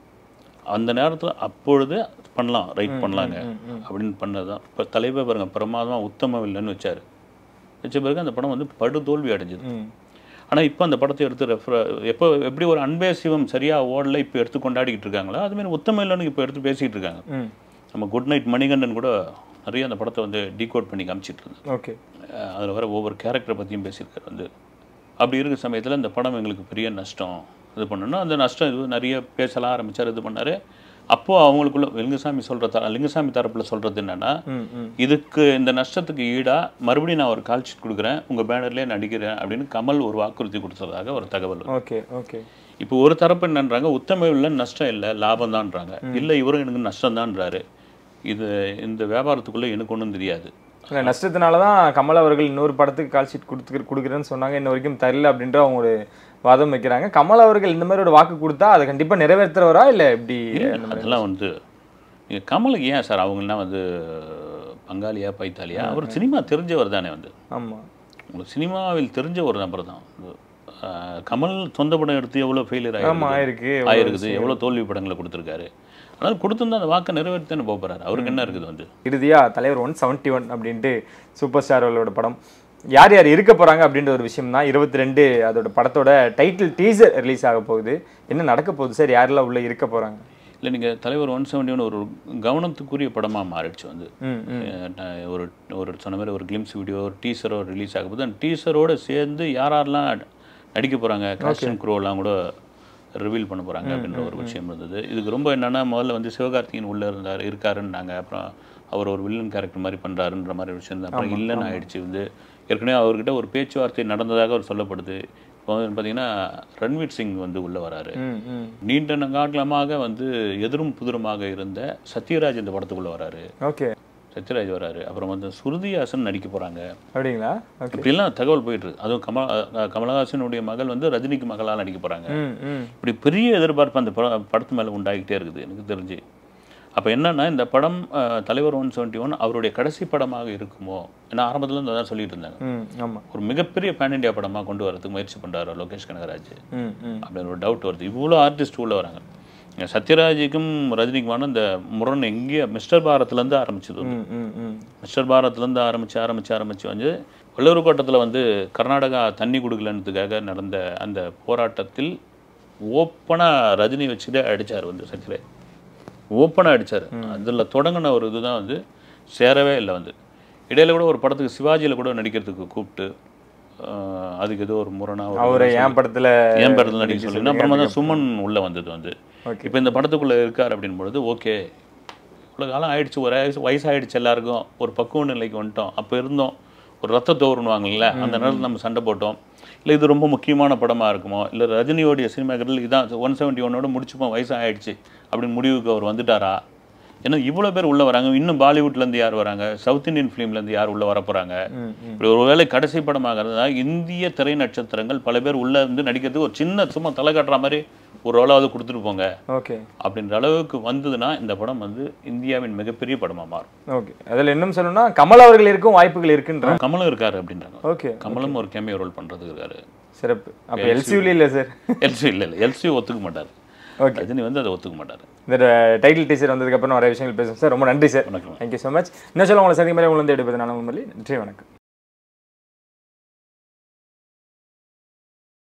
அந்த நேரத்தில் அப்பொழுது பண்ணலாம் ரைட் பண்ணலாங்க அப்படின்னு பண்ணது தான் இப்போ தலைவர் பாருங்க பிரமாதமாக உத்தம வில்லன்னு வச்சார் வச்ச பிறகு அந்த படம் வந்து படு தோல்வி அடைஞ்சது ம் ஆனால் இப்போ அந்த படத்தை எடுத்து ரெஃபர் எப்போ எப்படி ஒரு அன்பே சிவம் சரியாக ஓடல இப்போ எடுத்து கொண்டாடிக்கிட்டு இருக்காங்களோ அதுமாரி உத்தம இல்லைன்னு இப்போ எடுத்து பேசிக்கிட்டு இருக்காங்க ம் நம்ம குட் நைட் மணிகண்டன் கூட நிறைய அந்த படத்தை வந்து டீகோட் பண்ணி காமிச்சிட்டு இருந்தாங்க ஓகே அதில் வர ஒவ்வொரு கேரக்டரை பற்றியும் பேசியிருக்காரு வந்து அப்படி இருக்கிற சமயத்தில் இந்த படம் எங்களுக்கு பெரிய நஷ்டம் இது பண்ணணும் அந்த நஷ்டம் இது நிறைய பேசலாம் ஆரம்பிச்சார் இது பண்ணார் அப்போது அவங்களுக்குள்ள லிங்கசாமி சொல்கிற த லிங்கசாமி தரப்பில் சொல்கிறது என்னென்னா ம் ம் இதுக்கு இந்த நஷ்டத்துக்கு ஈடாக மறுபடியும் நான் ஒரு கால் ஷீட் கொடுக்குறேன் உங்கள் பேனர்லேயே நடிக்கிறேன் அப்படின்னு கமல் ஒரு வாக்குறுதி கொடுத்ததாக ஒரு தகவல் வருது. ஓகே ஓகே இப்போ ஒரு தரப்பு என்னன்றாங்க உத்தம இல்லை நஷ்டம் இல்லை லாபம் தான்றாங்க இல்லை இவரும் எனக்கு நஷ்டம் தான்றாரு இது இந்த வியாபாரத்துக்குள்ளே எனக்கு ஒன்றும் தெரியாது இல்லை நஷ்டத்தினால தான் கமல் அவர்கள் இன்னொரு படத்துக்கு கால் ஷீட் கொடுத்து கொடுக்குறேன்னு சொன்னாங்க இன்ன வரைக்கும் தரல அப்படின்ற அவங்க ஒரு வாதம் வைக்கிறாங்க கமல் அவர்கள் இந்த மாதிரி ஒரு வாக்கு கொடுத்தா அதை கண்டிப்பாக நிறைவேற்றுறவரா இல்லை எப்படி அந்த மாதிரி அதெல்லாம் வந்து நீங்கள் கமலுக்கு ஏன் சார் அவங்களாம் வந்து பங்காளியா பைத்தாலியா அவர் சினிமா தெரிஞ்சவர் தானே வந்து ஆமாம் உங்களுக்கு சினிமாவில் தெரிஞ்ச ஒரு நபர் தான் அஹ் கமல் சொந்த படம் எடுத்து எவ்வளோ ஃபெயிலியர் ஆமா, ஆயிருக்கு. எவ்வளவு ஆயிருக்குது எவ்வளோ தோல்வி படங்களை கொடுத்துருக்காரு அதனால் கொடுத்துருந்தா அந்த வாக்கை நிறைவேற்றி தானே போகிறாரு அவருக்கு என்ன இருக்குது வந்து இறுதியா தலைவர் ஒன் செவன்ட்டி ஒன் அப்படின்ட்டு சூப்பர் ஸ்டார் அவர்களோட படம் யார் யார் இருக்க போறாங்க அப்படின்ற ஒரு விஷயம் தான் இருபத்தி ரெண்டு அதோட படத்தோட டைட்டில் டீசர் ரிலீஸ் ஆக போகுது என்ன நடக்க போகுது சார் யாரெல்லாம் உள்ள இருக்க போறாங்க இல்லை நீங்கள் தலைவர் ஒன் செவன்டி ஒன் ஒரு கவனத்துக்குரிய படமாக மாறிடுச்சு வந்து ம் ம் அஹ் நான் ஒரு ஒரு சொன்ன மாதிரி ஒரு கிளிம்ஸ் வீடியோ ஒரு டீசரோ ரிலீஸ் ஆக போது அந்த டீசரோட சேர்ந்து யார் யாரெல்லாம் நடிக்க போகிறாங்க காஸ்டியூம் குரோலாம் கூட ரிவீல் பண்ண போகிறாங்க அப்படின்ற ஒரு விஷயம் இருந்தது இதுக்கு ரொம்ப என்னன்னா முதல்ல வந்து சிவகார்த்திகேயன் உள்ளே இருந்தார் இருக்காருன்னாங்க அப்புறம் அவர் ஒரு வில்லன் கேரக்டர் மாதிரி பண்ணுறாருன்ற மாதிரி விஷயம் தான் அப்புறம் இல்லைன்னு ஆயிடுச்சு வந்து ஏற்கனவே அவர்கிட்ட ஒரு பேச்சுவார்த்தை நடந்ததாக அவர் சொல்லப்படுது இப்போ வந்து பார்த்தீங்கன்னா ரன்வீர் சிங் வந்து உள்ளே வராரு ம் ம் நீண்ட நகாலமாக வந்து எதிரும் புதிருமாக இருந்த சத்யராஜ் இந்த படத்துக்குள்ளே வராரு ஓகே சத்யராஜ் வராரு அப்புறம் வந்து ஸ்ருதிஹாசன் நடிக்க போகிறாங்க அப்படிங்களா ஓகே இப்படிலாம் தகவல் போயிட்டு இருக்கு அதுவும் கமல் அஹ் கமலஹாசனுடைய மகள் வந்து ரஜினிக்கு மகளாக நடிக்க போகிறாங்க ம் ம் இப்படி பெரிய எதிர்பார்ப்பு அந்த பட படத்து மேலே உண்டாகிட்டே இருக்குது எனக்கு தெரிஞ்சு அப்போ என்னன்னா இந்த படம் அஹ், தலைவர் ஒன் செவன்ட்டி ஒன் அவருடைய கடைசி படமாக இருக்குமோ ஏன்னா ஆரம்பத்துல இருந்து அதான் சொல்லிட்டு இருந்தாங்க ம் ஆமா ஒரு மிகப்பெரிய பேன் இண்டியா படமாக கொண்டு வரதுக்கு முயற்சி பண்ணுறாரு லோகேஷ் கனகராஜ் ம் ம் அப்படின்னு ஒரு டவுட் வருது இவ்வளோ ஆர்டிஸ்ட் உள்ள வராங்க சத்யராஜுக்கும் ரஜினிக்குமான இந்த முரண் எங்கேயோ மிஸ்டர் பாரத்லேருந்து ஆரம்பிச்சது வந்து. ம் ம் ம் மிஸ்டர் பாரத்லேருந்து ஆரம்பித்து ஆரம்பித்து ஆரம்பித்து வந்து வள்ளூர்கோட்டத்தில் வந்து கர்நாடகா தண்ணி கொடுக்கலன்றதுக்காக நடந்த அந்த போராட்டத்தில் ஓப்பனாக ரஜினி வச்சுட்டு அடிச்சார் வந்து சத்யராஜ் ஓப்பனாக அடிச்சார் அதில் தொடங்கின ஒரு இதுதான் வந்து சேரவே இல்லை வந்து இடையில கூட ஒரு படத்துக்கு சிவாஜியில் கூட நடிக்கிறதுக்கு கூப்பிட்டு ஆஹ், அதுக்கு ஏதோ ஒரு முரணா ஒரு அவரை என் படத்துல ஏன் படத்தில் நடிக்க சொல்லி அப்புறமா தான் சுமன் உள்ள வந்தது வந்து Okay. இப்போ இந்த படத்துக்குள்ள இருக்கார் அப்படின் பொழுது ஓகே இவ்வளோ காலம் ஆயிடுச்சு ஒரு வயசு வயசாயிடுச்சு எல்லாருக்கும் ஒரு பக்குவ நிலைக்கு வந்துட்டோம் அப்போ இருந்தோம் ஒரு ரத்த தோறுனுவாங்கல்ல அந்த நேரத்தில் நம்ம சண்டை போட்டோம் இல்லை இது ரொம்ப முக்கியமான படமா இருக்குமோ இல்லை ரஜினியோடைய சினிமாக்கள் இதான் ஒன் செவன்ட்டி ஒன்னோட முடிச்சுப்போம் வயசு ஆயிடுச்சு அப்படின்னு முடிவுக்கு அவர் வந்துட்டாரா ஏன்னா இவ்வளோ பேர் உள்ள வராங்க இன்னும் பாலிவுட்லேருந்து யார் வராங்க சவுத் இந்தியன் ஃபிலிம்லேருந்து யார் உள்ள வர போகிறாங்க இப்படி ஒருவேளை கடைசி படமாக இருந்தால் இந்திய திரை நட்சத்திரங்கள் பல பேர் உள்ள வந்து நடிக்கிறதுக்கு ஒரு சின்ன சும்மா தலை காட்டுற மாதிரி ஒரு ரோலாவது கொடுத்துட்டு போங்க ஓகே அப்படின்ற அளவுக்கு வந்ததுன்னா இந்த படம் வந்து இந்தியாவின் மிகப்பெரிய படமாக மாறும் ஓகே அதில் இன்னும் சொல்லணும்னா கமல் அவர்கள் இருக்கும் வாய்ப்புகள் இருக்குன்ற கமலும் இருக்காரு அப்படின்றாங்க ஓகே கமலும் ஒரு கேமியோ ரோல் பண்ணுறதுக்கு இருக்காரு சிறப்பு அப்போ எல்சியூல இல்லை சார் எல்சி இல்லை இல்லை எல்சி ஒத்துக்க மாட்டார் Okay. ரஜினி வந்து அதை ஒத்துக்க மாட்டார் இந்த டைட்டில் டீச்சர் வந்ததுக்கு அப்புறம் நிறைய விஷயங்கள் பேசுவோம் சார் ரொம்ப நன்றி சார் வணக்கம். தேங்க்யூ ஸோ மச் இன்னும் சொல்ல உங்களை சந்திக்கும் மாதிரி உங்களை வந்து எடுப்பது நான் உங்களை நன்றி வணக்கம்